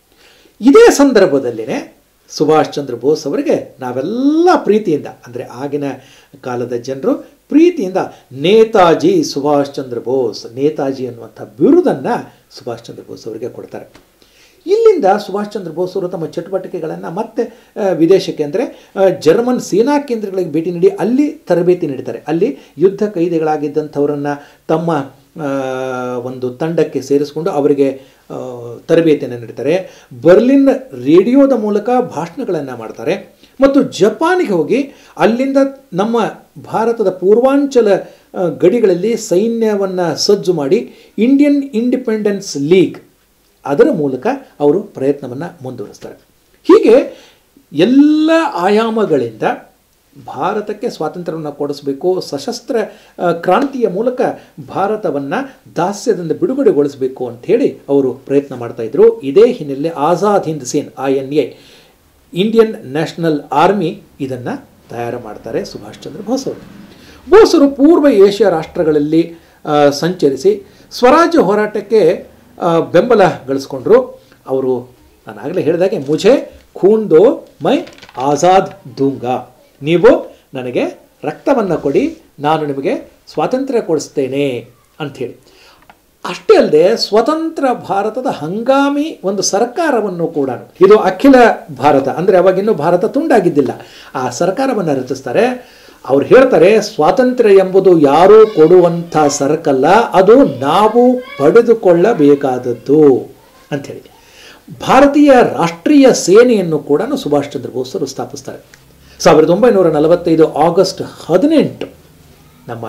ಇದೇ ಸಂದರ್ಭದಲ್ಲಿನೇ ಸುಭಾಷ್ ಚಂದ್ರ ಬೋಸ್ ಅವರಿಗೆ ನಾವೆಲ್ಲ ಪ್ರೀತಿಯಿಂದ ಅಂದರೆ ಆಗಿನ ಕಾಲದ ಜನರು ಪ್ರೀತಿಯಿಂದ ನೇತಾಜಿ ಸುಭಾಷ್ ಚಂದ್ರ ಬೋಸ್ ನೇತಾಜಿ ಅನ್ನುವಂಥ ಬಿರುದನ್ನು ಸುಭಾಷ್ ಚಂದ್ರ ಬೋಸ್ ಅವರಿಗೆ ಕೊಡ್ತಾರೆ ಇಲ್ಲಿಂದ ಸುಭಾಷ್ ಚಂದ್ರ ಬೋಸ್ ಅವರು ತಮ್ಮ ಚಟುವಟಿಕೆಗಳನ್ನು ಮತ್ತೆ ಆ, ವಿದೇಶಕ್ಕೆ ಅಂದರೆ ಜರ್ಮನ್ ಸೇನಾ ಕೇಂದ್ರಗಳಿಗೆ ಭೇಟಿ ನೀಡಿ ಅಲ್ಲಿ ತರಬೇತಿ ನೀಡ್ತಾರೆ ಅಲ್ಲಿ ಯುದ್ಧ ಕೈದಿಗಳಾಗಿದ್ದಂಥವರನ್ನು ತಮ್ಮ ಆ, ಒಂದು ತಂಡಕ್ಕೆ ಸೇರಿಸಿಕೊಂಡು ಅವರಿಗೆ ಆ, ತರಬೇತಿಯನ್ನು ನೀಡ್ತಾರೆ ಬರ್ಲಿನ್ ರೇಡಿಯೋದ ಮೂಲಕ ಭಾಷಣಗಳನ್ನು ಮಾಡ್ತಾರೆ ಮತ್ತು ಜಪಾನಿಗೆ ಹೋಗಿ ಅಲ್ಲಿಂದ ನಮ್ಮ ಭಾರತದ ಪೂರ್ವಾಂಚಲ ಆ, ಗಡಿಗಳಲ್ಲಿ ಸೈನ್ಯವನ್ನು ಸಜ್ಜು ಮಾಡಿ ಇಂಡಿಯನ್ ಇಂಡಿಪೆಂಡೆನ್ಸ್ ಲೀಗ್ ಅದರ ಮೂಲಕ ಅವರು ಪ್ರಯತ್ನವನ್ನು ಮುಂದುವರಿಸ್ತಾರೆ ಹೀಗೆ ಎಲ್ಲ ಆಯಾಮಗಳಿಂದ ಭಾರತಕ್ಕೆ ಸ್ವಾತಂತ್ರ್ಯವನ್ನು ಕೊಡಿಸಬೇಕು ಸಶಸ್ತ್ರ ಆ, ಕ್ರಾಂತಿಯ ಮೂಲಕ ಭಾರತವನ್ನು ದಾಸ್ಯದಿಂದ ಬಿಡುಗಡೆಗೊಳಿಸಬೇಕು ಅಂಥೇಳಿ ಅವರು ಪ್ರಯತ್ನ ಮಾಡ್ತಾ ಇದ್ರು ಇದೇ ಹಿನ್ನೆಲೆ Azad Hind Sena I N A Indian national army ಇದನ್ನು ತಯಾರು ಮಾಡ್ತಾರೆ ಸುಭಾಷ್ ಚಂದ್ರ ಬೋಸ್ ಅವರು ಬೋಸರು ಪೂರ್ವ ಏಷ್ಯಾ ರಾಷ್ಟ್ರಗಳಲ್ಲಿ ಆ, ಸಂಚರಿಸಿ ಸ್ವರಾಜ್ಯ ಹೋರಾಟಕ್ಕೆ ಆ, ಬೆಂಬಲ ಗಳಿಸ್ಕೊಂಡ್ರು ಅವರು ನಾನು ಆಗಲೇ ಹೇಳಿದಾಗೆ ಮುझे ಖೂನ್ ದೋ ಮೈ ಆಜಾದ್ ದೂಂಗಾ ನೀವು ನನಗೆ ರಕ್ತವನ್ನು ಕೊಡಿ ನಾನು ನಿಮಗೆ ಸ್ವಾತಂತ್ರ್ಯ ಕೊಡಿಸ್ತೇನೆ ಅಂಥೇಳಿ ಅಷ್ಟೇ ಅಲ್ಲದೆ ಸ್ವತಂತ್ರ ಭಾರತದ ಹಂಗಾಮಿ ಒಂದು ಸರ್ಕಾರವನ್ನು ಕೂಡ ಇದು ಅಖಿಲ ಭಾರತ ಅಂದರೆ ಅವಾಗಿನ್ನೂ ಭಾರತ ತುಂಡಾಗಿದ್ದಿಲ್ಲ ಆ ಸರ್ಕಾರವನ್ನು ರಚಿಸ್ತಾರೆ ಅವ್ರು ಹೇಳ್ತಾರೆ ಸ್ವಾತಂತ್ರ್ಯ ಎಂಬುದು ಯಾರೂ ಕೊಡುವಂಥ ಸರಕಲ್ಲ ಅದು ನಾವು ಪಡೆದುಕೊಳ್ಳಬೇಕಾದದ್ದು ಅಂಥೇಳಿ ಭಾರತೀಯ ರಾಷ್ಟ್ರೀಯ ಸೇನೆಯನ್ನು ಕೂಡ ಸುಭಾಷ್ ಚಂದ್ರ ಬೋಸರು ಸ್ಥಾಪಿಸ್ತಾರೆ ಸಾವಿರದ ಒಂಬೈನೂರ ನಲವತ್ತೈದು ಆಗಸ್ಟ್ ಹದಿನೆಂಟು ನಮ್ಮ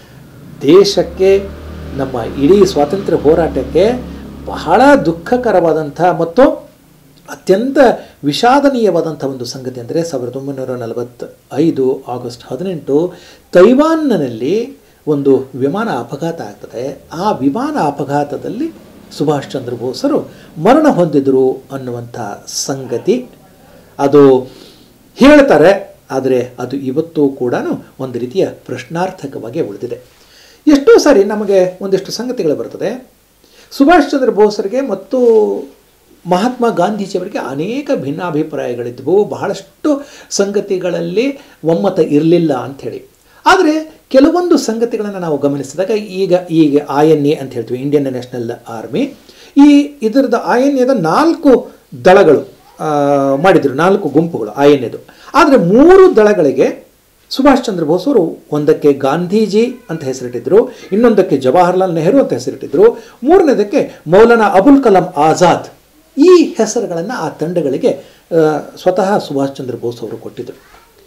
ದೇಶಕ್ಕೆ ನಮ್ಮ ಇಡೀ ಸ್ವಾತಂತ್ರ್ಯ ಹೋರಾಟಕ್ಕೆ ಬಹಳ ದುಃಖಕರವಾದಂಥ ಮತ್ತು ಅತ್ಯಂತ ವಿಷಾದನೀಯವಾದಂಥ ಒಂದು ಸಂಗತಿ ಅಂದರೆ ಸಾವಿರದ ಒಂಬೈನೂರ ನಲವತ್ತ ಐದು ಆಗಸ್ಟ್ ಹದಿನೆಂಟು ತೈವಾನ್ನಲ್ಲಿ ಒಂದು ವಿಮಾನ ಅಪಘಾತ ಆಗ್ತದೆ ಆ ವಿಮಾನ ಅಪಘಾತದಲ್ಲಿ ಸುಭಾಷ್ ಚಂದ್ರ ಬೋಸರು ಮರಣ ಹೊಂದಿದರು ಅನ್ನುವಂಥ ಸಂಗತಿ ಅದು ಹೇಳ್ತಾರೆ ಆದರೆ ಅದು ಇವತ್ತೂ ಕೂಡ ಒಂದು ರೀತಿಯ ಪ್ರಶ್ನಾರ್ಥಕವಾಗಿ ಉಳಿದಿದೆ ಎಷ್ಟೋ ಸಾರಿ ನಮಗೆ ಒಂದಿಷ್ಟು ಸಂಗತಿಗಳು ಬರ್ತದೆ ಸುಭಾಷ್ ಚಂದ್ರ ಬೋಸರಿಗೆ ಮತ್ತು ಮಹಾತ್ಮ ಗಾಂಧೀಜಿಯವರಿಗೆ ಅನೇಕ ಭಿನ್ನಾಭಿಪ್ರಾಯಗಳಿದ್ದವು ಬಹಳಷ್ಟು ಸಂಗತಿಗಳಲ್ಲಿ ಒಮ್ಮತ ಇರಲಿಲ್ಲ ಅಂಥೇಳಿ ಆದರೆ ಕೆಲವೊಂದು ಸಂಗತಿಗಳನ್ನು ನಾವು ಗಮನಿಸಿದಾಗ ಈಗ ಈಗ ಐ ಎನ್ ಎ ಅಂತ ಹೇಳ್ತೀವಿ ಇಂಡಿಯನ್ ನ್ಯಾಷನಲ್ ಆರ್ಮಿ ಈ ಇದರದ ಐ ಎನ್ ಎದ ನಾಲ್ಕು ದಳಗಳು ಆ, ಮಾಡಿದರು ನಾಲ್ಕು ಗುಂಪುಗಳು ಐ ಎನ್ ಎದು ಆದರೆ ಮೂರು ದಳಗಳಿಗೆ ಸುಭಾಷ್ ಚಂದ್ರ ಬೋಸ್ ಅವರು ಒಂದಕ್ಕೆ ಗಾಂಧೀಜಿ ಅಂತ ಹೆಸರಿಟ್ಟಿದ್ರು ಇನ್ನೊಂದಕ್ಕೆ ಜವಾಹರ್ಲಾಲ್ ನೆಹರು ಅಂತ ಹೆಸರಿಟ್ಟಿದ್ರು ಮೂರನೇದಕ್ಕೆ ಮೌಲಾನಾ ಅಬುಲ್ ಕಲಾಂ ಆಜಾದ್ ಈ ಹೆಸರುಗಳನ್ನು ಆ ತಂಡಗಳಿಗೆ ಆ, ಸ್ವತಃ ಸುಭಾಷ್ ಚಂದ್ರ ಬೋಸ್ ಅವರು ಕೊಟ್ಟಿದ್ದರು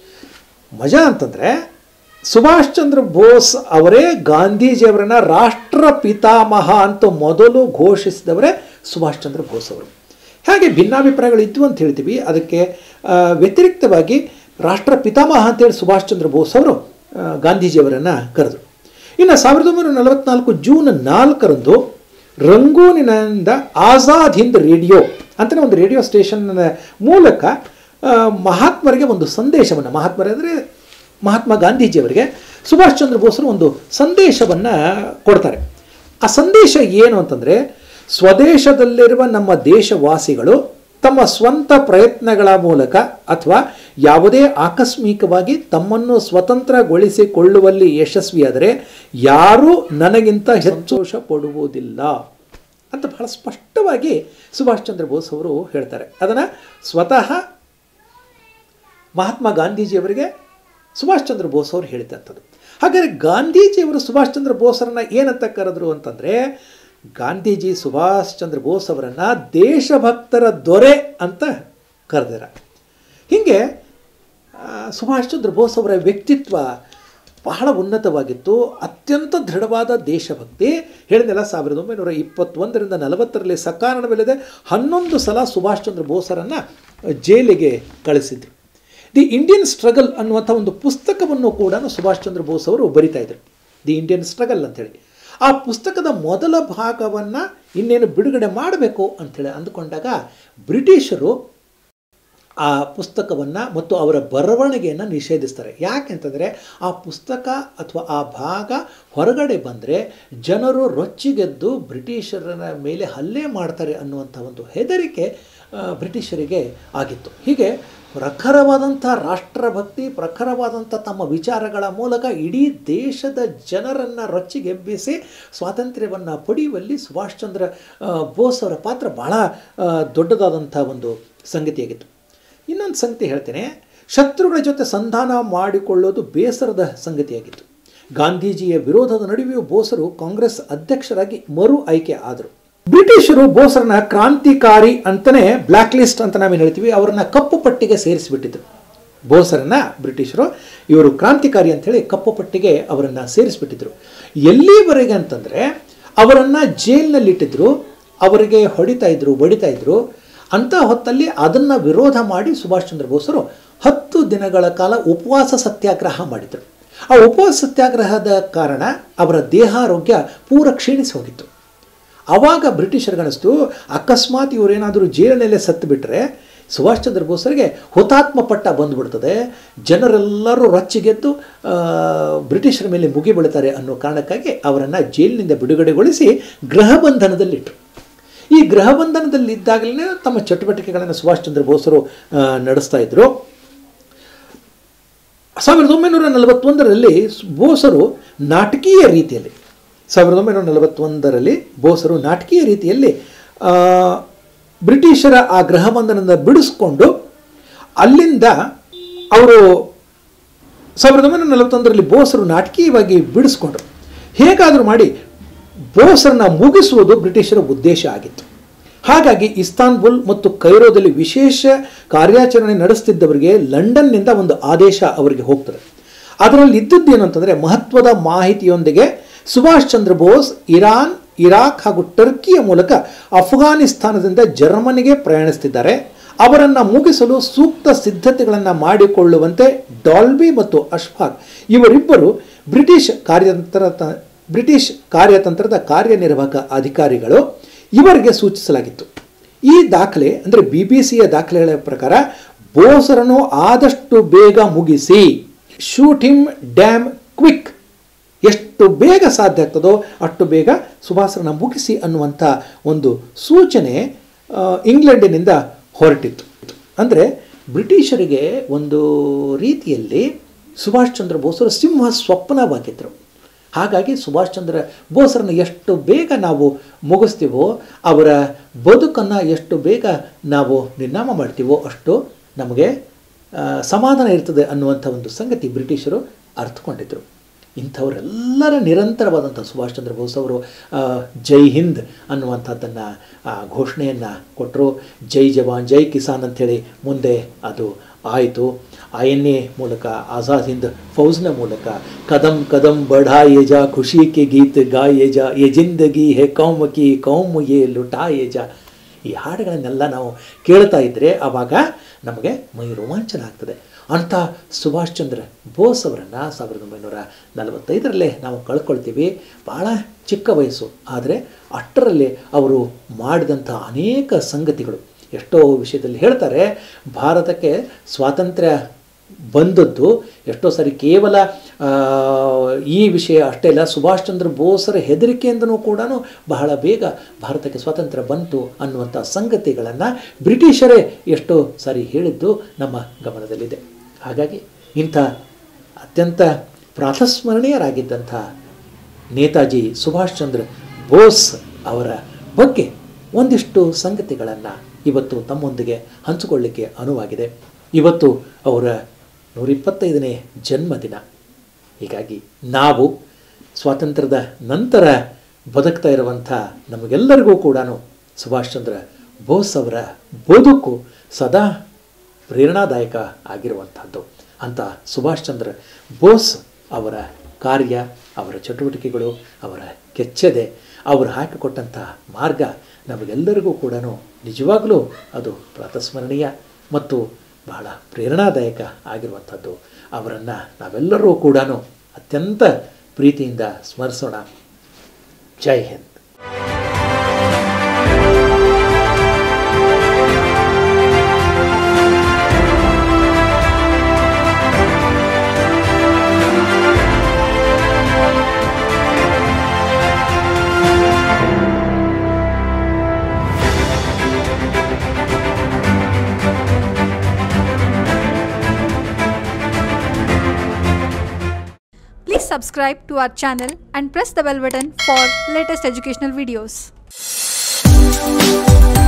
ಮಜಾ ಅಂತಂದರೆ ಸುಭಾಷ್ ಚಂದ್ರ ಬೋಸ್ ಅವರೇ ಗಾಂಧೀಜಿಯವರನ್ನ ರಾಷ್ಟ್ರ ಪಿತಾಮಹ ಅಂತ ಮೊದಲು ಘೋಷಿಸಿದವರೇ ಸುಭಾಷ್ ಚಂದ್ರ ಬೋಸ್ ಅವರು ಹಾಗೆ ಭಿನ್ನಾಭಿಪ್ರಾಯಗಳು ಇದ್ವು ಅಂತ ಹೇಳ್ತೀವಿ ಅದಕ್ಕೆ ಆ, ವ್ಯತಿರಿಕ್ತವಾಗಿ ರಾಷ್ಟ್ರ ಪಿತಾಮಹ ಅಂತೇಳಿ ಸುಭಾಷ್ ಚಂದ್ರ ಬೋಸ್ ಅವರು ಆ, ಗಾಂಧೀಜಿಯವರನ್ನು ಕರೆದರು ಇನ್ನು ಸಾವಿರದ ಒಂಬೈನೂರ ನಲವತ್ನಾಲ್ಕು ಜೂನ್ ನಾಲ್ಕರಂದು ರಂಗೂನಿನಿಂದ ಆಜಾದ್ ಹಿಂದ್ ರೇಡಿಯೋ ಅಂತಲೇ ಒಂದು ರೇಡಿಯೋ ಸ್ಟೇಷನ್ ಮೂಲಕ ಆ, ಮಹಾತ್ಮರಿಗೆ ಒಂದು ಸಂದೇಶವನ್ನು ಮಹಾತ್ಮರ ಅಂದರೆ ಮಹಾತ್ಮ ಗಾಂಧೀಜಿಯವರಿಗೆ ಸುಭಾಷ್ ಚಂದ್ರ ಬೋಸರು ಒಂದು ಸಂದೇಶವನ್ನು ಕೊಡ್ತಾರೆ ಆ ಸಂದೇಶ ಏನು ಅಂತಂದರೆ ಸ್ವದೇಶದಲ್ಲಿರುವ ನಮ್ಮ ದೇಶವಾಸಿಗಳು ತಮ್ಮ ಸ್ವಂತ ಪ್ರಯತ್ನಗಳ ಮೂಲಕ ಅಥವಾ ಯಾವುದೇ ಆಕಸ್ಮಿಕವಾಗಿ ತಮ್ಮನ್ನು ಸ್ವತಂತ್ರಗೊಳಿಸಿಕೊಳ್ಳುವಲ್ಲಿ ಯಶಸ್ವಿಯಾದರೆ ಯಾರೂ ನನಗಿಂತ ಸಂತೋಷ ಪಡುವುದಿಲ್ಲ ಅಂತ ಬಹಳ ಸ್ಪಷ್ಟವಾಗಿ ಸುಭಾಷ್ ಚಂದ್ರ ಬೋಸ್ ಅವರು ಹೇಳ್ತಾರೆ ಅದನ್ನು ಸ್ವತಃ ಮಹಾತ್ಮ ಗಾಂಧೀಜಿಯವರಿಗೆ ಸುಭಾಷ್ ಚಂದ್ರ ಬೋಸ್ ಅವರು ಹೇಳಿದಂಥದ್ದು ಹಾಗಾದರೆ ಗಾಂಧೀಜಿಯವರು ಸುಭಾಷ್ ಚಂದ್ರ ಬೋಸರನ್ನ ಏನಂತ ಕರೆದ್ರು ಅಂತಂದರೆ ಗಾಂಧೀಜಿ ಸುಭಾಷ್ ಚಂದ್ರ ಬೋಸ್ ಅವರನ್ನು ದೇಶಭಕ್ತರ ದೊರೆ ಅಂತ ಕರೆದಿರ ಹೀಗೆ ಆ, ಸುಭಾಷ್ ಚಂದ್ರ ಬೋಸ್ ಅವರ ವ್ಯಕ್ತಿತ್ವ ಬಹಳ ಉನ್ನತವಾಗಿತ್ತು ಅತ್ಯಂತ ದೃಢವಾದ ದೇಶಭಕ್ತಿ ಹೇಳಿದೆಲ್ಲ ಸಾವಿರದ ಒಂಬೈನೂರ ಇಪ್ಪತ್ತೊಂದರಿಂದ ನಲವತ್ತರಲ್ಲಿ ಸಕಾರಣವಿಲ್ಲದೆ ಹನ್ನೊಂದು ಸಲ ಸುಭಾಷ್ ಚಂದ್ರ ಬೋಸರನ್ನು ಜೈಲಿಗೆ ಕಳಿಸಿದ್ರು ದಿ ಇಂಡಿಯನ್ ಸ್ಟ್ರಗಲ್ ಅನ್ನುವಂಥ ಒಂದು ಪುಸ್ತಕವನ್ನು ಕೂಡ ಸುಭಾಷ್ ಚಂದ್ರ ಬೋಸ್ ಅವರು ಬರಿತಾ ಇದ್ರು ದಿ ಇಂಡಿಯನ್ ಸ್ಟ್ರಗಲ್ ಅಂತೇಳಿ ಆ ಪುಸ್ತಕದ ಮೊದಲ ಭಾಗವನ್ನು ಇನ್ನೇನು ಬಿಡುಗಡೆ ಮಾಡಬೇಕು ಅಂಥೇಳಿ ಅಂದುಕೊಂಡಾಗ ಬ್ರಿಟಿಷರು ಆ ಪುಸ್ತಕವನ್ನು ಮತ್ತು ಅವರ ಬರವಣಿಗೆಯನ್ನು ನಿಷೇಧಿಸ್ತಾರೆ ಯಾಕೆಂತಂದರೆ ಆ ಪುಸ್ತಕ ಅಥವಾ ಆ ಭಾಗ ಹೊರಗಡೆ ಬಂದರೆ ಜನರು ರೊಚ್ಚಿಗೆದ್ದು ಬ್ರಿಟಿಷರ ಮೇಲೆ ಹಲ್ಲೆ ಮಾಡ್ತಾರೆ ಅನ್ನುವಂಥ ಒಂದು ಹೆದರಿಕೆ ಆ, ಬ್ರಿಟಿಷರಿಗೆ ಆಗಿತ್ತು ಹೀಗೆ ಪ್ರಖರವಾದಂಥ ರಾಷ್ಟ್ರಭಕ್ತಿ ಪ್ರಖರವಾದಂಥ ತಮ್ಮ ವಿಚಾರಗಳ ಮೂಲಕ ಇಡೀ ದೇಶದ ಜನರನ್ನು ರೊಚ್ಚಿಗೆಬ್ಬಿಸಿ ಸ್ವಾತಂತ್ರ್ಯವನ್ನು ಪಡೆಯುವಲ್ಲಿ ಸುಭಾಷ್ ಚಂದ್ರ ಆ, ಬೋಸ್ ಅವರ ಪಾತ್ರ ಬಹಳ ಆ, ದೊಡ್ಡದಾದಂಥ ಒಂದು ಸಂಗತಿಯಾಗಿತ್ತು ಇನ್ನೊಂದು ಸಂಗತಿ ಹೇಳ್ತೇನೆ ಶತ್ರುಗಳ ಜೊತೆ ಸಂಧಾನ ಮಾಡಿಕೊಳ್ಳೋದು ಬೇಸರದ ಸಂಗತಿಯಾಗಿತ್ತು ಗಾಂಧೀಜಿಯ ವಿರೋಧದ ನಡುವೆಯೂ ಬೋಸರು ಕಾಂಗ್ರೆಸ್ ಅಧ್ಯಕ್ಷರಾಗಿ ಮರು ಆಯ್ಕೆ ಆದರು ಬ್ರಿಟಿಷರು ಬೋಸರನ್ನ ಕ್ರಾಂತಿಕಾರಿ ಅಂತಲೇ ಬ್ಲ್ಯಾಕ್ ಲಿಸ್ಟ್ ಅಂತ ನಾವೇನು ಹೇಳ್ತೀವಿ ಅವರನ್ನ ಕಪ್ಪು ಪಟ್ಟಿಗೆ ಸೇರಿಸಿಬಿಟ್ಟಿದ್ರು ಬೋಸರನ್ನ ಬ್ರಿಟಿಷರು ಇವರು ಕ್ರಾಂತಿಕಾರಿ ಅಂಥೇಳಿ ಕಪ್ಪು ಪಟ್ಟಿಗೆ ಅವರನ್ನು ಸೇರಿಸಿಬಿಟ್ಟಿದ್ರು ಎಲ್ಲಿವರೆಗೆ ಅಂತಂದರೆ ಅವರನ್ನು ಜೈಲಿನಲ್ಲಿಟ್ಟಿದ್ರು ಅವರಿಗೆ ಹೊಡಿತಾ ಇದ್ರು ಬಡಿತಾ ಇದ್ರು ಅಂಥ ಹೊತ್ತಲ್ಲಿ ಅದನ್ನು ವಿರೋಧ ಮಾಡಿ ಸುಭಾಷ್ ಚಂದ್ರ ಬೋಸರು ಹತ್ತು ದಿನಗಳ ಕಾಲ ಉಪವಾಸ ಸತ್ಯಾಗ್ರಹ ಮಾಡಿದರು ಆ ಉಪವಾಸ ಸತ್ಯಾಗ್ರಹದ ಕಾರಣ ಅವರ ದೇಹಾರೋಗ್ಯ ಪೂರ ಕ್ಷೀಣಿಸಿ ಹೋಗಿತ್ತು ಆವಾಗ ಬ್ರಿಟಿಷರ್ಗನಿಸ್ತು ಅಕಸ್ಮಾತ್ ಇವರೇನಾದರೂ ಜೈಲಿನಲ್ಲೇ ಸತ್ತು ಬಿಟ್ಟರೆ ಸುಭಾಷ್ ಚಂದ್ರ ಬೋಸರಿಗೆ ಹುತಾತ್ಮ ಪಟ್ಟ ಬಂದುಬಿಡ್ತದೆ ಜನರೆಲ್ಲರೂ ರೊಚ್ಚಿಗೆದ್ದು ಆ, ಬ್ರಿಟಿಷರ ಮೇಲೆ ಮುಗಿ ಬೀಳ್ತಾರೆ ಅನ್ನೋ ಕಾರಣಕ್ಕಾಗಿ ಅವರನ್ನು ಜೈಲಿನಿಂದ ಬಿಡುಗಡೆಗೊಳಿಸಿ ಗೃಹ ಬಂಧನದಲ್ಲಿಟ್ಟರು ಈ ಗೃಹ ಬಂಧನದಲ್ಲಿದ್ದಾಗಲೇ ತಮ್ಮ ಚಟುವಟಿಕೆಗಳನ್ನು ಸುಭಾಷ್ ಚಂದ್ರ ಬೋಸರು ಆ, ನಡೆಸ್ತಾ ಇದ್ರು ಸಾವಿರದ ಒಂಬೈನೂರ ನಲವತ್ತೊಂದರಲ್ಲಿ ಬೋಸರು ನಾಟಕೀಯ ರೀತಿಯಲ್ಲಿ ಸಾವಿರದ ಒಂಬೈನೂರ ನಲವತ್ತೊಂದರಲ್ಲಿ ಬೋಸರು ನಾಟಕೀಯ ರೀತಿಯಲ್ಲಿ ಆ, ಬ್ರಿಟಿಷರ ಆ ಗೃಹ ಬಂಧನದಿಂದ ಬಿಡಿಸ್ಕೊಂಡು ಅಲ್ಲಿಂದ ಅವರು ಸಾವಿರದ ಒಂಬೈನೂರ ನಲವತ್ತೊಂದರಲ್ಲಿ ಬೋಸರು ನಾಟಕೀಯವಾಗಿ ಬಿಡಿಸ್ಕೊಂಡ್ರು ಹೇಗಾದರೂ ಮಾಡಿ ಬೋಸರನ್ನ ಮುಗಿಸುವುದು ಬ್ರಿಟಿಷರ ಉದ್ದೇಶ ಆಗಿತ್ತು ಹಾಗಾಗಿ ಇಸ್ತಾನ್ಬುಲ್ ಮತ್ತು ಕೈರೋದಲ್ಲಿ ವಿಶೇಷ ಕಾರ್ಯಾಚರಣೆ ನಡೆಸ್ತಿದ್ದವರಿಗೆ ಲಂಡನ್ನಿಂದ ಒಂದು ಆದೇಶ ಅವರಿಗೆ ಹೋಗ್ತದೆ ಅದರಲ್ಲಿ ಇದ್ದದ್ದೇನು ಅಂತಂದರೆ ಮಹತ್ವದ ಮಾಹಿತಿಯೊಂದಿಗೆ ಸುಭಾಷ್ ಚಂದ್ರ ಬೋಸ್ ಇರಾನ್ ಇರಾಕ್ ಹಾಗೂ ಟರ್ಕಿಯ ಮೂಲಕ ಅಫ್ಘಾನಿಸ್ತಾನದಿಂದ ಜರ್ಮನಿಗೆ ಪ್ರಯಾಣಿಸ್ತಿದ್ದಾರೆ ಅವರನ್ನು ಮುಗಿಸಲು ಸೂಕ್ತ ಸಿದ್ಧತೆಗಳನ್ನು ಮಾಡಿಕೊಳ್ಳುವಂತೆ ಡಾಲ್ಬಿ ಮತ್ತು ಅಶ್ಫಾಕ್ ಇವರಿಬ್ಬರು ಬ್ರಿಟಿಷ್ ಕಾರ್ಯತಂತ್ರ ಬ್ರಿಟಿಷ್ ಕಾರ್ಯತಂತ್ರದ ಕಾರ್ಯನಿರ್ವಾಹಕ ಅಧಿಕಾರಿಗಳು ಇವರಿಗೆ ಸೂಚಿಸಲಾಗಿತ್ತು ಈ ದಾಖಲೆ ಅಂದರೆ ಬಿ ಬಿ ಸಿಯ ದಾಖಲೆಗಳ ಪ್ರಕಾರ ಬೋಸರನ್ನು ಆದಷ್ಟು ಬೇಗ ಮುಗಿಸಿ ಶೂಟ್ ಹಿಮ್ ಡ್ಯಾಮ್ ಕ್ವಿಕ್ ಎಷ್ಟು ಬೇಗ ಸಾಧ್ಯ ಆಗ್ತದೋ ಅಷ್ಟು ಬೇಗ ಸುಭಾಸರನ್ನ ಮುಗಿಸಿ ಅನ್ನುವಂಥ ಒಂದು ಸೂಚನೆ ಆ, ಇಂಗ್ಲೆಂಡಿನಿಂದ ಹೊರಟಿತ್ತು ಅಂದರೆ ಬ್ರಿಟಿಷರಿಗೆ ಒಂದು ರೀತಿಯಲ್ಲಿ ಸುಭಾಷ್ ಚಂದ್ರ ಬೋಸರು ಸಿಂಹ ಸ್ವಪ್ನವಾಗಿದ್ದರು ಹಾಗಾಗಿ ಸುಭಾಷ್ ಚಂದ್ರ ಬೋಸರನ್ನು ಎಷ್ಟು ಬೇಗ ನಾವು ಮುಗಿಸ್ತೀವೋ ಅವರ ಬದುಕನ್ನು ಎಷ್ಟು ಬೇಗ ನಾವು ನಿರ್ನಾಮ ಮಾಡ್ತೀವೋ ಅಷ್ಟು ನಮಗೆ ಆ, ಸಮಾಧಾನ ಇರ್ತದೆ ಅನ್ನುವಂಥ ಒಂದು ಸಂಗತಿ ಬ್ರಿಟಿಷರು ಅರ್ಥಕೊಂಡಿದ್ದರು ಇಂಥವರೆಲ್ಲರ ನಿರಂತರವಾದಂಥ ಸುಭಾಷ್ ಚಂದ್ರ ಬೋಸ್ ಅವರು ಆ, ಜೈ ಹಿಂದ್ ಅನ್ನುವಂಥದ್ದನ್ನು ಘೋಷಣೆಯನ್ನು ಕೊಟ್ಟರು ಜೈ ಜವಾನ್ ಜೈ ಕಿಸಾನ್ ಅಂಥೇಳಿ ಮುಂದೆ ಅದು ಆಯಿತು ಐ ಎನ್ ಎ ಮೂಲಕ ಆಜಾದ್ ಹಿಂದ್ ಫೌಜ್ನ ಮೂಲಕ ಕದಂ ಕದಂ ಬಢಾಯೆ ಜಾ ಖುಷಿ ಕೆ ಗೀತ್ ಗಾಯೆ ಜಾ ಯೆ ಜಿಂದಗಿ ಹೇ ಕೌಮ್ ಕಿ ಕೌಮ್ ಯೆ ಲುಟಾಯೆ ಜಾ ಈ ಹಾಡುಗಳನ್ನೆಲ್ಲ ನಾವು ಕೇಳ್ತಾ ಇದ್ದರೆ ಆವಾಗ ನಮಗೆ ಮೈ ರೋಮಾಂಚನ ಆಗ್ತದೆ ಅಂಥ ಸುಭಾಷ್ ಚಂದ್ರ ಬೋಸ್ ಅವರನ್ನು ಸಾವಿರದ ಒಂಬೈನೂರ ನಲವತ್ತೈದರಲ್ಲೇ ನಾವು ಕಳ್ಕೊಳ್ತೀವಿ ಭಾಳ ಚಿಕ್ಕ ವಯಸ್ಸು ಆದರೆ ಅಷ್ಟರಲ್ಲಿ ಅವರು ಮಾಡಿದಂಥ ಅನೇಕ ಸಂಗತಿಗಳು ಎಷ್ಟೋ ವಿಷಯದಲ್ಲಿ ಹೇಳ್ತಾರೆ ಭಾರತಕ್ಕೆ ಸ್ವಾತಂತ್ರ್ಯ ಬಂದದ್ದು ಎಷ್ಟೋ ಸಾರಿ ಕೇವಲ ಆ, ಈ ವಿಷಯ ಅಷ್ಟೇ ಅಲ್ಲ ಸುಭಾಷ್ ಚಂದ್ರ ಬೋಸರ ಹೆದರಿಕೆಯಿಂದನೂ ಕೂಡ ಬಹಳ ಬೇಗ ಭಾರತಕ್ಕೆ ಸ್ವಾತಂತ್ರ್ಯ ಬಂತು ಅನ್ನುವಂಥ ಸಂಗತಿಗಳನ್ನು ಬ್ರಿಟಿಷರೇ ಎಷ್ಟೋ ಸಾರಿ ಹೇಳಿದ್ದು ನಮ್ಮ ಗಮನದಲ್ಲಿದೆ ಹಾಗಾಗಿ ಇಂಥ ಅತ್ಯಂತ ಪ್ರಾತಸ್ಮರಣೀಯರಾಗಿದ್ದಂಥ ನೇತಾಜಿ ಸುಭಾಷ್ ಚಂದ್ರ ಬೋಸ್ ಅವರ ಬಗ್ಗೆ ಒಂದಿಷ್ಟು ಸಂಗತಿಗಳನ್ನು ಇವತ್ತು ತಮ್ಮೊಂದಿಗೆ ಹಂಚಿಕೊಳ್ಳಿಕ್ಕೆ ಅನುವಾಗಿದೆ ಇವತ್ತು ಅವರ ನೂರಿಪ್ಪತ್ತೈದನೇ ಜನ್ಮದಿನ ಹೀಗಾಗಿ ನಾವು ಸ್ವಾತಂತ್ರ್ಯದ ನಂತರ ಬದುಕ್ತಾ ಇರುವಂಥ ನಮಗೆಲ್ಲರಿಗೂ ಕೂಡ ಸುಭಾಷ್ ಚಂದ್ರ ಬೋಸ್ ಅವರ ಬದುಕು ಸದಾ ಪ್ರೇರಣಾದಾಯಕ ಆಗಿರುವಂಥದ್ದು ಅಂತ ಸುಭಾಷ್ ಚಂದ್ರ ಬೋಸ್ ಅವರ ಕಾರ್ಯ ಅವರ ಚಟುವಟಿಕೆಗಳು ಅವರ ಕೆಚ್ಚದೆ ಅವರು ಹಾಕಿಕೊಟ್ಟಂಥ ಮಾರ್ಗ ನಮಗೆಲ್ಲರಿಗೂ ಕೂಡ ನಿಜವಾಗಲೂ ಅದು ಪ್ರಾತಸ್ಮರಣೀಯ ಮತ್ತು ಬಹಳ ಪ್ರೇರಣಾದಾಯಕ ಆಗಿರುವಂಥದ್ದು ಅವರನ್ನು ನಾವೆಲ್ಲರೂ ಕೂಡ ಅತ್ಯಂತ ಪ್ರೀತಿಯಿಂದ ಸ್ಮರಿಸೋಣ ಜೈ Hind Please subscribe to our channel and press the bell button for latest educational videos.